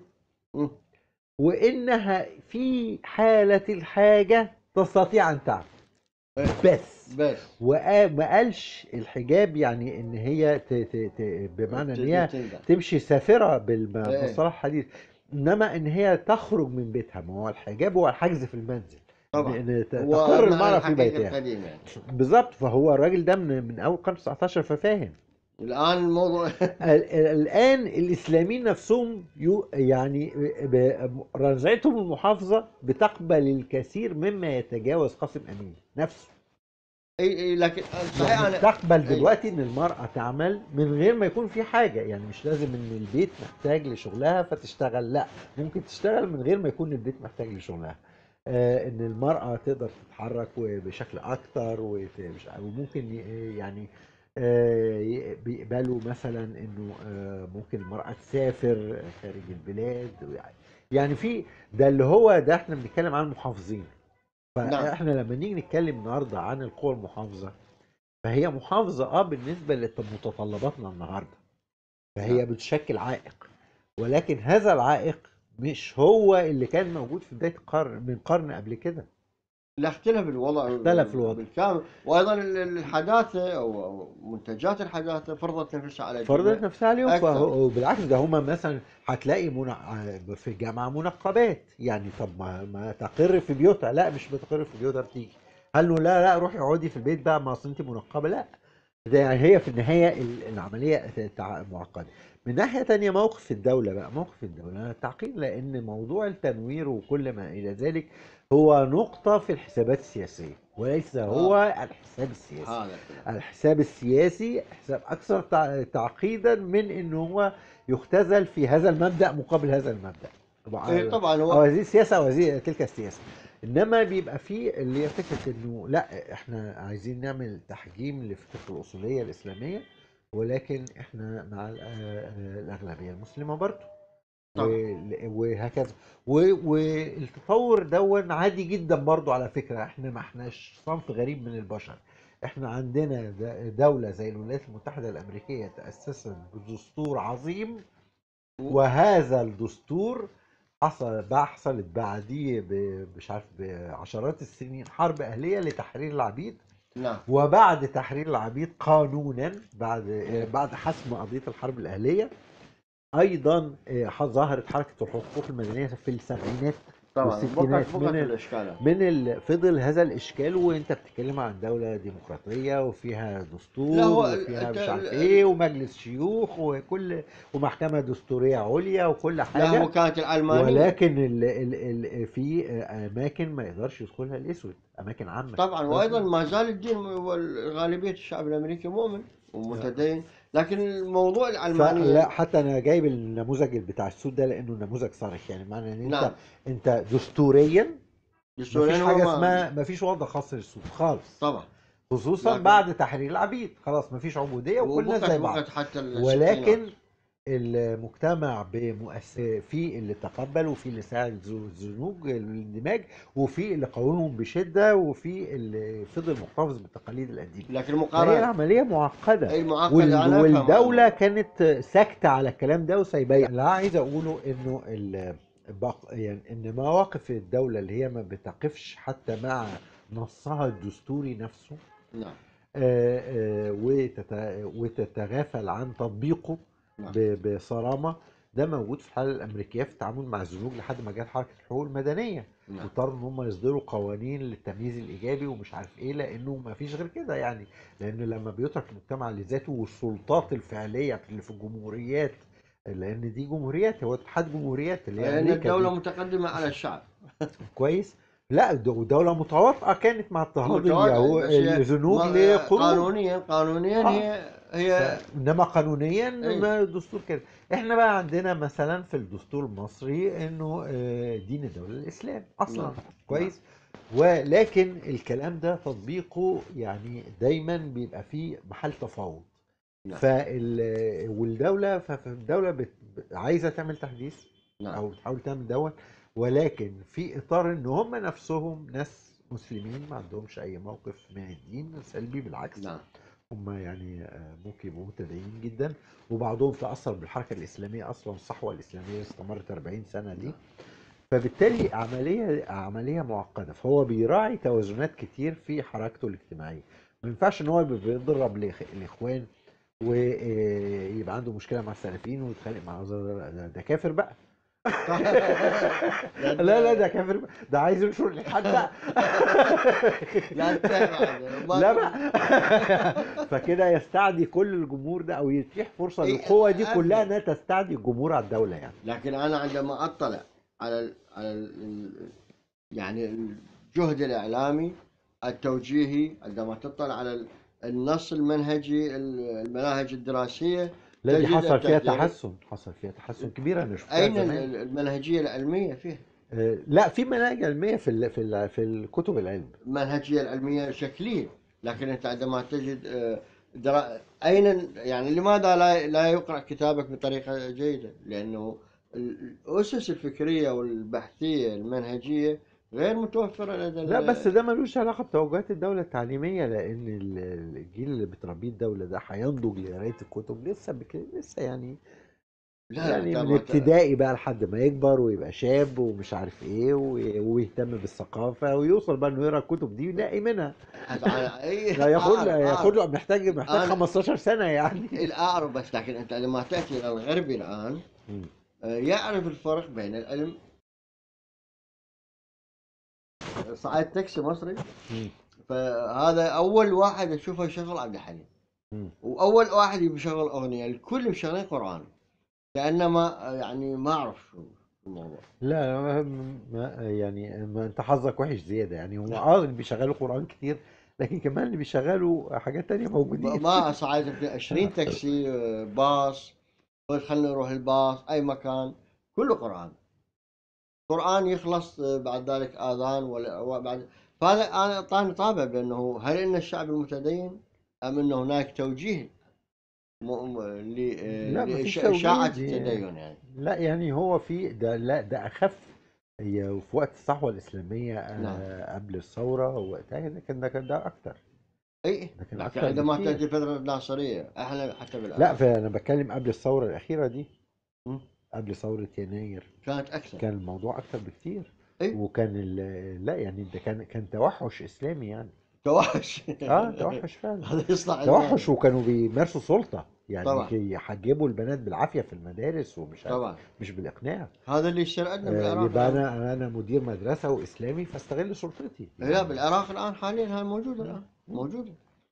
Speaker 2: وانها في حاله الحاجه تستطيع ان تعمل بس
Speaker 1: بس
Speaker 2: وما قالش الحجاب يعني ان هي ت ت ت بمعنى ان هي تمشي سافره بالمصطلح الحديث انما ان هي تخرج من بيتها ما هو الحجاب هو الحجز في المنزل
Speaker 1: طبعا
Speaker 2: ان تقر المراه في بيتها
Speaker 1: يعني.
Speaker 2: بالظبط فهو الراجل ده من من اول القرن 19 ففاهم
Speaker 1: الان الموضوع
Speaker 2: الان الاسلاميين نفسهم يعني رزعتهم المحافظه بتقبل الكثير مما يتجاوز قاسم امين نفسه
Speaker 1: اي اي لكن صحيح
Speaker 2: يعني انا تقبل دلوقتي ان المراه تعمل من غير ما يكون في حاجه يعني مش لازم ان البيت محتاج لشغلها فتشتغل لا ممكن تشتغل من غير ما يكون البيت محتاج لشغلها آه ان المراه تقدر تتحرك بشكل اكتر وممكن يعني آه بيقبلوا مثلا انه آه ممكن المراه تسافر خارج البلاد يعني في ده اللي هو ده احنا بنتكلم عن المحافظين نعم. فاحنا لما نيجي نتكلم النهارده عن القوى المحافظه فهي محافظه اه بالنسبه لمتطلباتنا النهارده فهي نعم. بتشكل عائق ولكن هذا العائق مش هو اللي كان موجود في بدايه القرن من قرن قبل كده
Speaker 1: لا اختلف الوضع
Speaker 2: اختلف الوضع
Speaker 1: بالكامل وايضا الحداثه او منتجات الحداثه فرضت نفسها على
Speaker 2: فرضت نفسها عليهم وبالعكس ده هم مثلا هتلاقي في الجامعه منقبات يعني طب ما, ما تقر في بيوتها لا مش بتقر في بيوتها بتيجي قال له لا لا روحي اقعدي في البيت بقى ما اصل انت منقبه لا ده يعني هي في النهايه العمليه معقده من ناحيه تانية موقف الدوله بقى موقف الدوله تعقيد لان موضوع التنوير وكل ما الى ذلك هو نقطة في الحسابات السياسية وليس هو آه. الحساب السياسي الحساب السياسي حساب أكثر تعقيدا من أنه هو يختزل في هذا المبدأ مقابل هذا المبدأ
Speaker 1: إيه طبعا هو
Speaker 2: أو هذه السياسة أو هذه تلك السياسة انما بيبقى في اللي هي فكره انه لا احنا عايزين نعمل تحجيم لفكره الاصوليه الاسلاميه ولكن احنا مع آه، الاغلبيه المسلمه برضه وهكذا والتطور دون عادي جدا برضو على فكرة احنا ما احناش صنف غريب من البشر احنا عندنا دولة زي الولايات المتحدة الامريكية تأسست بدستور عظيم وهذا الدستور حصل حصلت بعديه مش عارف بعشرات السنين حرب اهليه لتحرير العبيد
Speaker 1: نعم
Speaker 2: وبعد تحرير العبيد قانونا بعد بعد حسم قضيه الحرب الاهليه ايضا آه، ظهرت حركه الحقوق المدنيه في السبعينات
Speaker 1: طبعا من الاشكال
Speaker 2: من ال... فضل هذا الاشكال وانت بتتكلم عن دوله ديمقراطيه وفيها دستور وفيها مش عارف ايه ومجلس شيوخ وكل ومحكمه دستوريه عليا وكل حاجه
Speaker 1: لا هو كانت العلمانيه
Speaker 2: ولكن ال... ال... ال... في اماكن ما يقدرش يدخلها الاسود اماكن عامه
Speaker 1: طبعا وايضا ما زال الدين وغالبيه الشعب الامريكي مؤمن ومتدين لكن الموضوع العلماني
Speaker 2: لا حتى انا جايب النموذج بتاع السود ده لانه نموذج صريح يعني معنى ان انت نعم. انت دستوريا دستوريا مفيش حاجه اسمها مفيش وضع خاص للسود خالص
Speaker 1: طبعا
Speaker 2: خصوصا لكن... بعد تحرير العبيد خلاص مفيش عبوديه وكل الناس زي بعض ولكن المجتمع بمؤسس في اللي تقبل وفي اللي ساعد الزنوج الاندماج وفي اللي قاومهم بشده وفي اللي فضل محتفظ بالتقاليد القديمه
Speaker 1: لكن المقارنه
Speaker 2: هي عمليه معقده
Speaker 1: اي معقده
Speaker 2: وال... والدوله كانت ساكته على الكلام ده وسايباه اللي عايز اقوله انه ال... يعني ان مواقف الدوله اللي هي ما بتقفش حتى مع نصها الدستوري نفسه
Speaker 1: نعم
Speaker 2: آه آه وتت... وتتغافل عن تطبيقه نعم. بصرامه ده موجود في الحاله الامريكيه في التعامل مع الزنوج لحد ما جت حركه الحقوق المدنيه
Speaker 1: نعم
Speaker 2: واضطروا ان هم يصدروا قوانين للتمييز الايجابي ومش عارف ايه لانه ما فيش غير كده يعني لان لما بيترك المجتمع لذاته والسلطات الفعليه اللي في الجمهوريات لان دي جمهوريات هو اتحاد جمهوريات اللي هي
Speaker 1: لان
Speaker 2: امريكا
Speaker 1: الدوله
Speaker 2: دي
Speaker 1: متقدمه على الشعب
Speaker 2: كويس لا دو- دوله متواطئه كانت مع اضطهاد
Speaker 1: متواضع،
Speaker 2: اليهو-
Speaker 1: بس هي
Speaker 2: الزنوج
Speaker 1: ما-
Speaker 2: لقرون
Speaker 1: قانونيا قانونيا
Speaker 2: آه.
Speaker 1: هي هي
Speaker 2: ف- انما قانونيا
Speaker 1: أيوة.
Speaker 2: ما الدستور كده احنا بقى عندنا مثلا في الدستور المصري انه آه، دين الدوله الاسلام اصلا
Speaker 1: نعم.
Speaker 2: كويس ولكن الكلام ده تطبيقه يعني دايما بيبقى فيه محل تفاوض
Speaker 1: نعم.
Speaker 2: فال والدوله فالدوله بت... عايزه تعمل تحديث
Speaker 1: نعم
Speaker 2: او بتحاول تعمل دوت ولكن في اطار ان هم نفسهم ناس مسلمين ما عندهمش اي موقف من الدين سلبي بالعكس
Speaker 1: نعم
Speaker 2: هم يعني آه، ممكن يبقوا متدينين جدا وبعضهم تاثر بالحركه الاسلاميه اصلا الصحوه الاسلاميه اللي استمرت 40 سنه دي فبالتالي عمليه عمليه معقده فهو بيراعي توازنات كتير في حركته الاجتماعيه ما ينفعش ان هو يبقى بيضرب الإخ- الاخوان ويبقى عنده مشكله مع السلفيين ويتخانق مع ده, ده, ده كافر بقى لا لا ده كافر بقى. ده عايز ينشر الالحاد بقى
Speaker 1: لا انتهى بعد.
Speaker 2: لا بقى فكده يستعدي كل الجمهور ده او يتيح فرصه
Speaker 1: إيه،
Speaker 2: للقوه دي
Speaker 1: أبداً.
Speaker 2: كلها انها تستعدي الجمهور على الدوله يعني
Speaker 1: لكن انا عندما اطلع على ال على ال يعني الجهد الاعلامي التوجيهي عندما تطلع على ال- النص المنهجي ال- المناهج الدراسيه
Speaker 2: لا دي
Speaker 1: تجد
Speaker 2: حصل فيها
Speaker 1: التقدير.
Speaker 2: تحسن حصل فيها تحسن كبير انا شفتها
Speaker 1: اين
Speaker 2: زمان.
Speaker 1: ال- المنهجيه العلميه فيه؟
Speaker 2: آه، لا في مناهج علميه في ال- في ال- في الكتب العلم
Speaker 1: المنهجيه العلميه شكليه لكن انت عندما تجد آه، درا... اين يعني لماذا لا لا يقرا كتابك بطريقه جيده؟ لانه ال- الاسس الفكريه والبحثيه المنهجيه غير متوفره لدى
Speaker 2: لا
Speaker 1: ال-
Speaker 2: بس ده ملوش علاقه بتوجهات الدوله التعليميه لان ال- الجيل اللي بتربيه الدوله ده هينضج لقرايه الكتب لسه بك... لسه يعني
Speaker 1: لا
Speaker 2: يعني
Speaker 1: لا
Speaker 2: من ابتدائي بقى لحد ما يكبر ويبقى شاب ومش عارف ايه وي- ويهتم بالثقافه ويوصل بقى انه يقرا الكتب دي ويلاقي منها لا ياخد له ياخد له محتاج محتاج
Speaker 1: أنا-
Speaker 2: 15 سنه يعني
Speaker 1: الأعرف بس لكن أنت لما تأتي إلى الغربي الآن
Speaker 2: مم.
Speaker 1: آه، يعرف الفرق بين العلم صعد تاكسي مصري
Speaker 2: مم.
Speaker 1: فهذا أول واحد أشوفه يشغل عبد الحليم
Speaker 2: مم.
Speaker 1: وأول واحد يشغل أغنية الكل مشغلين قرآن كأنما آه، يعني ما أعرف شو الموضوع
Speaker 2: لا ما ما- يعني ما انت حظك وحش زياده يعني هم اه اللي بيشغلوا قران كتير لكن كمان اللي بيشغلوا حاجات تانية موجودين
Speaker 1: ما صعد 20 تاكسي آه، باص قلت خلينا نروح الباص أي مكان كله قرآن قرآن يخلص آه، بعد ذلك آذان ولا وبعد فهذا أنا أعطاني طابع بأنه هل إن الشعب المتدين أم أن هناك توجيه م... م... ل... آه،
Speaker 2: لا، مفيش
Speaker 1: لإشاعة
Speaker 2: توجيه.
Speaker 1: التدين يعني
Speaker 2: لا يعني هو في ده لا ده اخف هي في وقت الصحوه الاسلاميه آه،
Speaker 1: نعم.
Speaker 2: قبل الثوره وقتها ده كان ده كان ده اكتر
Speaker 1: اي
Speaker 2: ده كان
Speaker 1: لكن
Speaker 2: أكثر
Speaker 1: عندما
Speaker 2: بكتير.
Speaker 1: تأتي فترة الناصرية احنا حتى بالآن
Speaker 2: لا فانا بتكلم قبل الثوره الاخيره دي
Speaker 1: مم.
Speaker 2: قبل ثوره يناير
Speaker 1: كانت أكثر
Speaker 2: كان الموضوع اكتر بكتير
Speaker 1: إيه؟
Speaker 2: وكان ال- لا يعني ده كان كان توحش اسلامي يعني
Speaker 1: توحش
Speaker 2: اه توحش فعلا
Speaker 1: هذا يصنع
Speaker 2: توحش وكانوا بيمارسوا سلطه يعني
Speaker 1: طبعا.
Speaker 2: كي يحجبوا البنات بالعافيه في المدارس ومش عارف
Speaker 1: طبعا
Speaker 2: مش بالاقناع
Speaker 1: هذا اللي يصير عندنا
Speaker 2: آه
Speaker 1: بالعراق
Speaker 2: يبقى
Speaker 1: الآن.
Speaker 2: انا انا مدير مدرسه واسلامي فاستغل سلطتي
Speaker 1: لا بالعراق الان حاليا هاي موجوده الان موجوده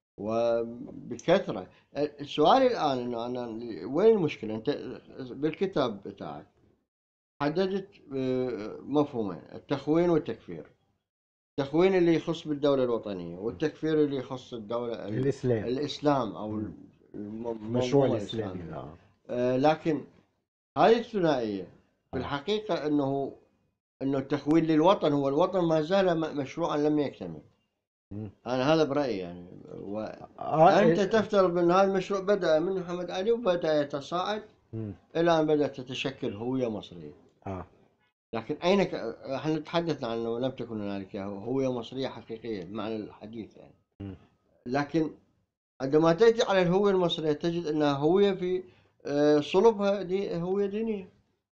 Speaker 1: وبكثره السؤال الان انه انا وين المشكله انت بالكتاب بتاعك حددت آه، مفهومين التخوين والتكفير التخوين اللي يخص بالدوله الوطنيه والتكفير اللي يخص الدوله ال-
Speaker 2: الاسلام
Speaker 1: الاسلام او الم-
Speaker 2: المشروع
Speaker 1: المنظومة
Speaker 2: الاسلامي
Speaker 1: الإسلامية.
Speaker 2: اه
Speaker 1: آه، لكن هذه الثنائيه في الحقيقه انه انه التخوين للوطن هو الوطن ما زال م- مشروعا لم يكتمل
Speaker 2: مم.
Speaker 1: انا هذا برايي يعني
Speaker 2: آه،
Speaker 1: وانت
Speaker 2: ال-
Speaker 1: تفترض ان هذا المشروع بدا من محمد علي وبدا يتصاعد
Speaker 2: مم.
Speaker 1: الى ان بدات تتشكل هويه مصريه
Speaker 2: اه
Speaker 1: لكن اين ك... احنا تحدثنا عن انه لم تكن هنالك هويه مصريه حقيقيه بمعنى الحديث يعني
Speaker 2: مم.
Speaker 1: لكن عندما تاتي على الهويه المصريه تجد انها هويه في آه، صلبها دي هويه دينيه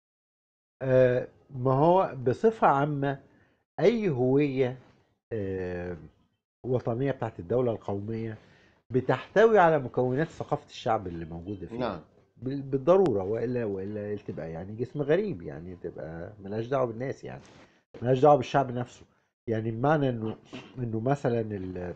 Speaker 2: آه، ما هو بصفة عامة أي هوية آه، وطنية بتاعت الدولة القومية بتحتوي على مكونات ثقافة الشعب اللي موجودة فيها
Speaker 1: نعم
Speaker 2: بال- بالضروره والا والا تبقى يعني جسم غريب يعني تبقى ملهاش دعوه بالناس يعني ملهاش دعوه بالشعب نفسه يعني بمعنى انه انه مثلا ال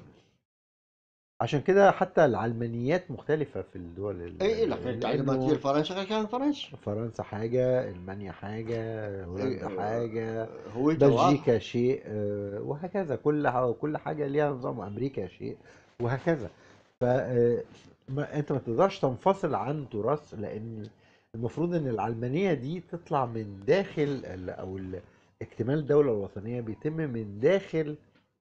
Speaker 2: عشان كده حتى العلمانيات مختلفة في الدول ال-
Speaker 1: اي لكن
Speaker 2: لأنه
Speaker 1: لما تجي فرنسا كان فرنسا
Speaker 2: فرنسا حاجة ألمانيا حاجة هولندا
Speaker 1: إيه،
Speaker 2: حاجة
Speaker 1: هويته واضحة.
Speaker 2: بلجيكا شيء آه، وهكذا كل ح- كل حاجة ليها نظام أمريكا شيء وهكذا ف آه، ما أنت ما تقدرش تنفصل عن تراث لأن المفروض إن العلمانية دي تطلع من داخل ال- أو ال- اكتمال الدولة الوطنية بيتم من داخل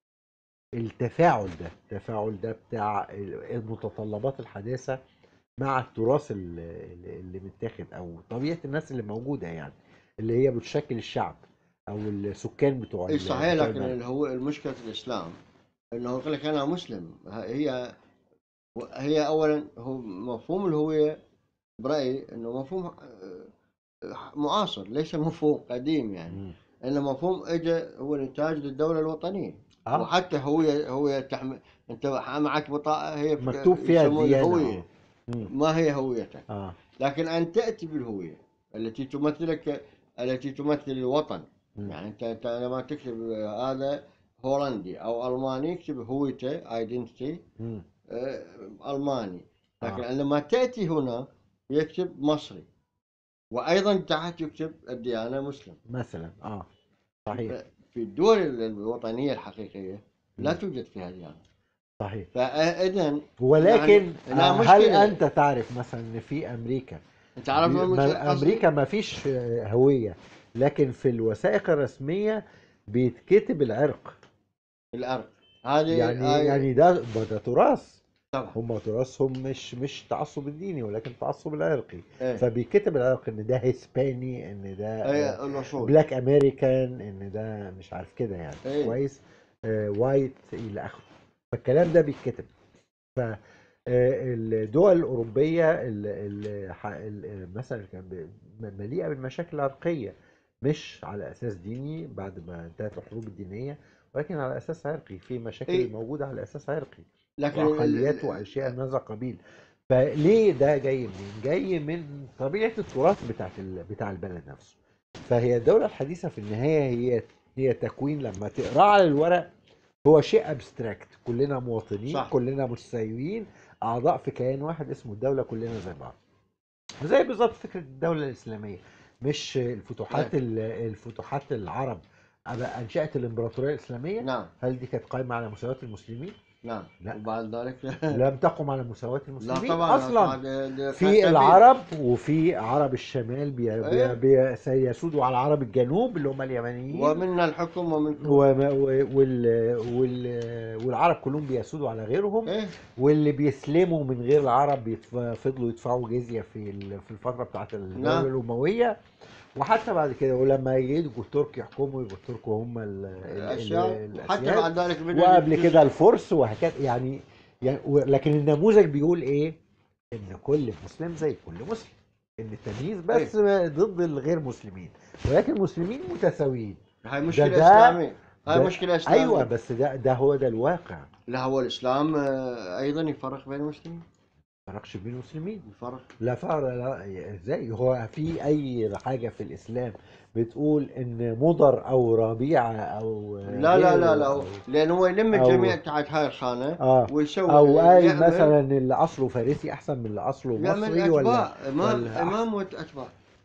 Speaker 2: التفاعل ده التفاعل ده بتاع المتطلبات الحداثة مع التراث اللي, اللي متاخد او طبيعه الناس اللي موجوده يعني اللي هي بتشكل الشعب او السكان بتوع
Speaker 1: اي
Speaker 2: ال-
Speaker 1: صحيح
Speaker 2: بتوع
Speaker 1: لكن
Speaker 2: البلد.
Speaker 1: هو المشكلة الاسلام انه يقول لك انا مسلم هي هي اولا هو مفهوم الهوية برأيي انه مفهوم آه، معاصر ليس مفهوم قديم يعني
Speaker 2: مم.
Speaker 1: انه مفهوم اجى هو نتاج للدولة الوطنية
Speaker 2: اه
Speaker 1: وحتى هوية هوية تحمل انت معك بطاقة هي
Speaker 2: مكتوب فيها
Speaker 1: يسمونها
Speaker 2: الديانه
Speaker 1: هوية
Speaker 2: آه. مم.
Speaker 1: ما هي هويتك
Speaker 2: اه
Speaker 1: لكن أن تأتي بالهوية التي تمثلك التي تمثل الوطن
Speaker 2: مم.
Speaker 1: يعني أنت أنت لما تكتب هذا هولندي أو ألماني اكتب هويته ايدنتيتي
Speaker 2: مم.
Speaker 1: ألماني لكن
Speaker 2: آه.
Speaker 1: عندما تأتي هنا يكتب مصري وأيضا تحت يكتب الديانة مسلم
Speaker 2: مثلا اه صحيح
Speaker 1: في الدول الوطنية الحقيقية لا
Speaker 2: مم.
Speaker 1: توجد فيها ديانة
Speaker 2: صحيح
Speaker 1: فإذا
Speaker 2: ولكن
Speaker 1: يعني لا
Speaker 2: آه، هل
Speaker 1: مشكلة.
Speaker 2: انت تعرف مثلا ان في امريكا
Speaker 1: أنت عارف
Speaker 2: بي-
Speaker 1: ما المشكلة
Speaker 2: ما-
Speaker 1: قصدي؟
Speaker 2: امريكا ما فيش آه، هويه لكن في الوثائق الرسميه بيتكتب العرق
Speaker 1: الأرض هذه
Speaker 2: يعني
Speaker 1: هاي-
Speaker 2: يعني ده ما ده تراث
Speaker 1: طبعا
Speaker 2: هم تراثهم مش مش تعصب الديني ولكن تعصب العرقي
Speaker 1: إيه.
Speaker 2: فبيكتب العرق ان ده هيسباني ان ده
Speaker 1: ايه الاصول
Speaker 2: بلاك امريكان ان ده مش عارف كده يعني
Speaker 1: إيه.
Speaker 2: كويس وايت الى اخره فالكلام ده بيتكتب ف آه، الدول الاوروبيه ال- ال- ح- ال- مثلا كان ب- مليئه بالمشاكل العرقيه مش على اساس ديني بعد ما انتهت الحروب الدينيه ولكن على اساس عرقي في مشاكل
Speaker 1: إيه.
Speaker 2: موجوده على اساس عرقي
Speaker 1: لكن ال-
Speaker 2: واقليات واشياء من هذا القبيل فليه ده جاي منين؟ جاي من طبيعه التراث بتاعت ال... بتاع البلد نفسه فهي الدوله الحديثه في النهايه هي هي تكوين لما تقراه على الورق هو شيء ابستراكت كلنا مواطنين
Speaker 1: صح.
Speaker 2: صح. كلنا متساويين اعضاء في كيان واحد اسمه الدوله كلنا زي بعض زي بالظبط فكره الدوله الاسلاميه مش الفتوحات ال- الفتوحات العرب أبقى انشات الامبراطوريه الاسلاميه
Speaker 1: نعم
Speaker 2: هل دي كانت قائمه على مساواه المسلمين؟
Speaker 1: نعم
Speaker 2: لا.
Speaker 1: وبعد ذلك
Speaker 2: لم تقم على مساواة
Speaker 1: لا
Speaker 2: المسلمين
Speaker 1: طبعا
Speaker 2: اصلا
Speaker 1: بعد- ده
Speaker 2: في
Speaker 1: كان
Speaker 2: العرب وفي عرب الشمال بي
Speaker 1: إيه.
Speaker 2: بي بي سيسودوا على عرب الجنوب اللي هم اليمنيين
Speaker 1: ومنا الحكم ومن
Speaker 2: وما- و- وال وال والعرب كلهم بيسودوا على غيرهم
Speaker 1: ايه
Speaker 2: واللي بيسلموا من غير العرب بيتف- فضلوا يدفعوا جزية في ال- في الفترة بتاعت الدولة
Speaker 1: نعم.
Speaker 2: الأموية وحتى بعد كده ولما يجوا الترك يحكموا يبقوا الترك هم ال- ال-
Speaker 1: الاشياء
Speaker 2: ال-
Speaker 1: حتى
Speaker 2: الأسياد.
Speaker 1: بعد ذلك بدأ
Speaker 2: وقبل
Speaker 1: يجوز-
Speaker 2: كده الفرس وهكذا يعني, يعني و- لكن النموذج بيقول ايه؟ ان كل مسلم زي كل مسلم ان التمييز بس ضد الغير مسلمين ولكن المسلمين متساويين
Speaker 1: هاي مشكله
Speaker 2: ده-
Speaker 1: اسلاميه هاي
Speaker 2: ده-
Speaker 1: مشكله اسلاميه
Speaker 2: ايوه بس ده ده هو ده الواقع
Speaker 1: لا هو الاسلام آه، ايضا يفرق بين المسلمين
Speaker 2: ما فرقش بين المسلمين
Speaker 1: يفرق
Speaker 2: لا فرق لا ازاي هو في اي حاجه في الاسلام بتقول ان مضر او ربيعه او
Speaker 1: لا لا لا لا
Speaker 2: غيره
Speaker 1: هو- لان هو يلم
Speaker 2: أو-
Speaker 1: الجميع تحت هاي الخانه
Speaker 2: اه
Speaker 1: ويسوي
Speaker 2: او قال
Speaker 1: يعمل-
Speaker 2: مثلا اللي اصله فارسي احسن من اللي اصله
Speaker 1: يعمل
Speaker 2: مصري ولا
Speaker 1: اتباع امام
Speaker 2: ولا
Speaker 1: امام واتباع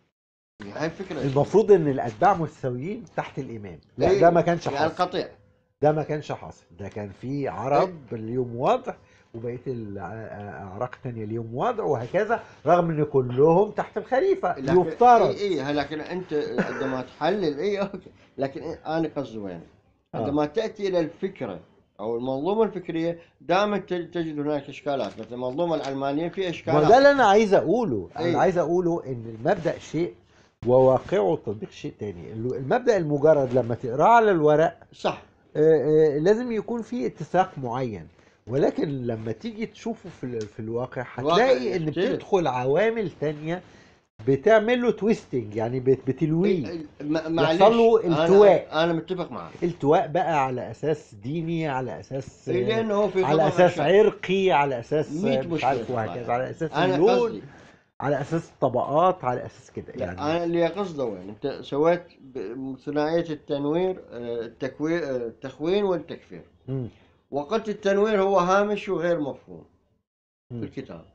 Speaker 1: هاي الفكره
Speaker 2: المفروض ان الاتباع متساويين تحت الامام لا
Speaker 1: إيه،
Speaker 2: ده ما كانش
Speaker 1: يعني
Speaker 2: حاصل
Speaker 1: القطيع
Speaker 2: ده ما كانش حاصل ده كان في عرب ليهم وضع وبقيه الاعراق الثانيه ليهم وضع وهكذا رغم ان كلهم تحت الخليفه
Speaker 1: لكن-
Speaker 2: يفترض
Speaker 1: اي اي لكن انت عندما تحلل اي اوكي لكن انا قصدي وين؟
Speaker 2: آه.
Speaker 1: عندما تاتي الى الفكره او المنظومه الفكريه دائما تج- تجد هناك اشكالات مثل المنظومه العلمانيه في
Speaker 2: ما
Speaker 1: اشكالات
Speaker 2: ده اللي انا عايز اقوله
Speaker 1: إيه.
Speaker 2: انا عايز اقوله ان المبدا شيء وواقعه التطبيق شيء تاني المبدا المجرد لما تقراه على الورق
Speaker 1: صح
Speaker 2: آه، آه، لازم يكون في اتساق معين ولكن لما تيجي تشوفه في ال- في الواقع
Speaker 1: الواقع
Speaker 2: هتلاقي ان
Speaker 1: يختلف.
Speaker 2: بتدخل عوامل تانية بتعمل له تويستنج يعني بت- بتلويه
Speaker 1: إيه، ما- معلش
Speaker 2: يحصل له
Speaker 1: أنا-
Speaker 2: التواء.
Speaker 1: انا متفق معك
Speaker 2: التواء بقى على اساس ديني على اساس
Speaker 1: إيه، لانه هو في
Speaker 2: على
Speaker 1: ضمن
Speaker 2: اساس
Speaker 1: أشياء.
Speaker 2: عرقي على اساس
Speaker 1: مية
Speaker 2: مش
Speaker 1: مشكلة
Speaker 2: عارف
Speaker 1: تطلع
Speaker 2: وهكذا
Speaker 1: يعني.
Speaker 2: على اساس
Speaker 1: انا
Speaker 2: اللون
Speaker 1: قصدي
Speaker 2: على اساس طبقات على اساس كده
Speaker 1: لا
Speaker 2: يعني
Speaker 1: انا اللي قصده وين انت سويت ب- ثنائيه التنوير آه، التكوين آه، التخوين والتكفير
Speaker 2: مم.
Speaker 1: وقلت التنوير هو هامش وغير مفهوم في
Speaker 2: مم.
Speaker 1: الكتاب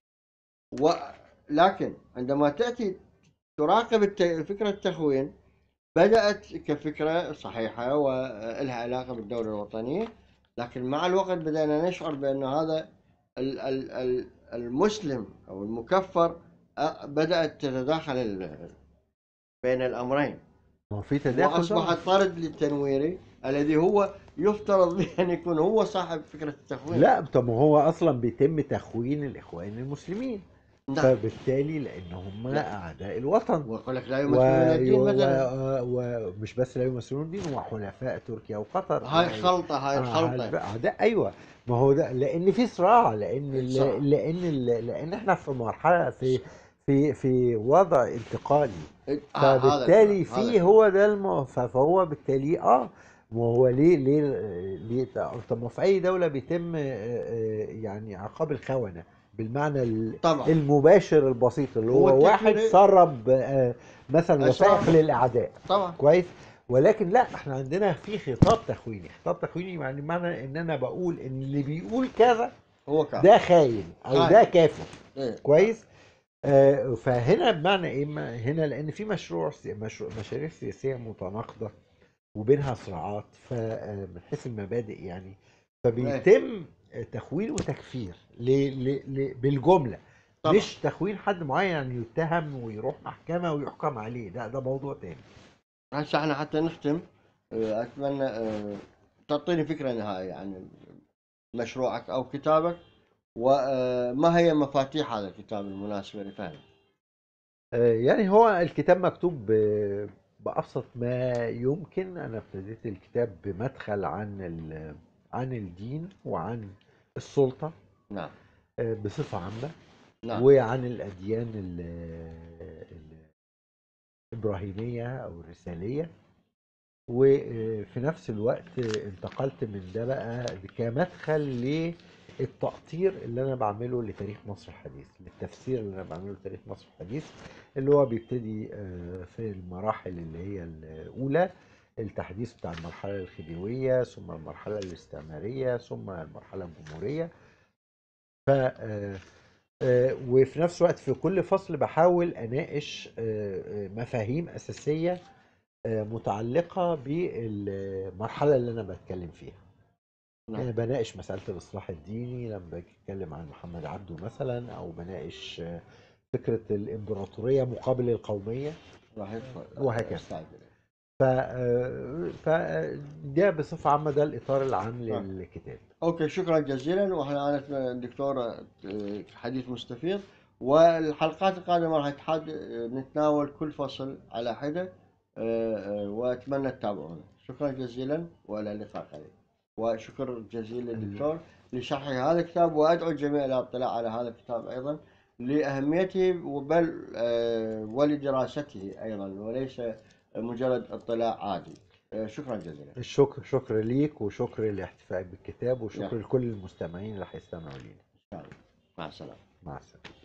Speaker 1: ولكن عندما تأتي تراقب الت- فكرة التخوين بدأت كفكرة صحيحة ولها علاقة بالدولة الوطنية لكن مع الوقت بدأنا نشعر بأن هذا ال- ال- ال- المسلم أو المكفر أ- بدأت تتداخل ال- بين الأمرين
Speaker 2: ما هو في تداخل
Speaker 1: وأصبح
Speaker 2: طبعاً.
Speaker 1: الطرد للتنويري الذي هو يفترض به أن يكون هو صاحب فكرة التخوين
Speaker 2: لا طب ما هو اصلا بيتم تخوين الاخوان المسلمين
Speaker 1: نعم
Speaker 2: فبالتالي لان هم
Speaker 1: لا.
Speaker 2: اعداء الوطن
Speaker 1: ويقول لك لا
Speaker 2: و...
Speaker 1: يمثلون الدين
Speaker 2: و...
Speaker 1: مثلا
Speaker 2: و... ومش بس لا يمثلون الدين وحلفاء تركيا وقطر
Speaker 1: هاي خلطة هاي
Speaker 2: آه،
Speaker 1: الخلطة
Speaker 2: اعداء ايوه ما هو ده لان في صراع لان
Speaker 1: صراع.
Speaker 2: لان لان احنا في مرحله في في في وضع انتقالي
Speaker 1: آه، هذا
Speaker 2: فبالتالي
Speaker 1: الكلام، هذا
Speaker 2: في هو ده الم... ف- فهو بالتالي اه ما هو ليه ليه ليه طب ما في اي دوله بيتم آه، آه، يعني عقاب الخونه بالمعنى ال-
Speaker 1: طبعا
Speaker 2: المباشر البسيط اللي
Speaker 1: هو
Speaker 2: هو واحد
Speaker 1: التكفير-
Speaker 2: سرب آه، مثلا
Speaker 1: أسرار.
Speaker 2: وثائق للاعداء
Speaker 1: طبعا
Speaker 2: كويس ولكن لا احنا عندنا في خطاب تخويني خطاب تخويني يعني معنى ان انا بقول ان اللي بيقول كذا
Speaker 1: هو كان
Speaker 2: ده خاين او
Speaker 1: خاين.
Speaker 2: ده كافر
Speaker 1: إيه.
Speaker 2: كويس آه فهنا بمعنى ايه ما- هنا لان في مشروع سي- مشروع مشاريع سياسيه متناقضه وبينها صراعات ف- آه، من حيث المبادئ يعني فبيتم تخوين وتكفير ل... ل... ل... بالجمله
Speaker 1: طبعا
Speaker 2: مش تخوين حد معين يعني يتهم ويروح محكمه ويحكم عليه لا ده موضوع تاني
Speaker 1: هسه احنا حتى نختم آه، اتمنى آه، تعطيني فكره نهائيه عن مشروعك او كتابك وما هي مفاتيح هذا الكتاب المناسبه لفهمه
Speaker 2: آه، يعني هو الكتاب مكتوب ب- بأبسط ما يمكن أنا ابتديت الكتاب بمدخل عن ال- عن الدين وعن السلطة
Speaker 1: نعم
Speaker 2: آه، بصفة عامة
Speaker 1: نعم
Speaker 2: وعن الأديان ال- ال- الإبراهيمية أو الرسالية وفي نفس الوقت انتقلت من ده بقى كمدخل للتقطير اللي انا بعمله لتاريخ مصر الحديث للتفسير اللي انا بعمله لتاريخ مصر الحديث اللي هو بيبتدي آه، في المراحل اللي هي الاولى التحديث بتاع المرحله الخديويه ثم المرحله الاستعماريه ثم المرحله الجمهوريه ف آه، آه، وفي نفس الوقت في كل فصل بحاول اناقش آه، آه، مفاهيم اساسيه آه، متعلقة بالمرحلة اللي أنا بتكلم فيها يعني
Speaker 1: نعم
Speaker 2: بناقش مسألة الإصلاح الديني لما باجي أتكلم عن محمد عبده مثلا أو بناقش آه، فكرة الإمبراطورية مقابل القومية
Speaker 1: راح يدخل
Speaker 2: وهكذا.
Speaker 1: استعجل.
Speaker 2: ف آه، فده بصفة عامة ده الإطار العام
Speaker 1: نعم.
Speaker 2: للكتاب
Speaker 1: اوكي شكرا جزيلا واحنا انا أتمنى الدكتور آه، حديث مستفيض والحلقات القادمه راح يتحد نتناول كل فصل على حده آه، آه، واتمنى تتابعونا شكرا جزيلا والى اللقاء قريب وشكر جزيل للدكتور لشرح هذا الكتاب وادعو الجميع الى الاطلاع على هذا الكتاب ايضا لاهميته وبل آه، ولدراسته ايضا وليس مجرد اطلاع عادي آه، شكرا جزيلا
Speaker 2: الشكر شكر ليك وشكر لاحتفائك بالكتاب وشكر
Speaker 1: نعم.
Speaker 2: لكل المستمعين اللي هيستمعوا لينا
Speaker 1: مع السلامه
Speaker 2: مع السلامة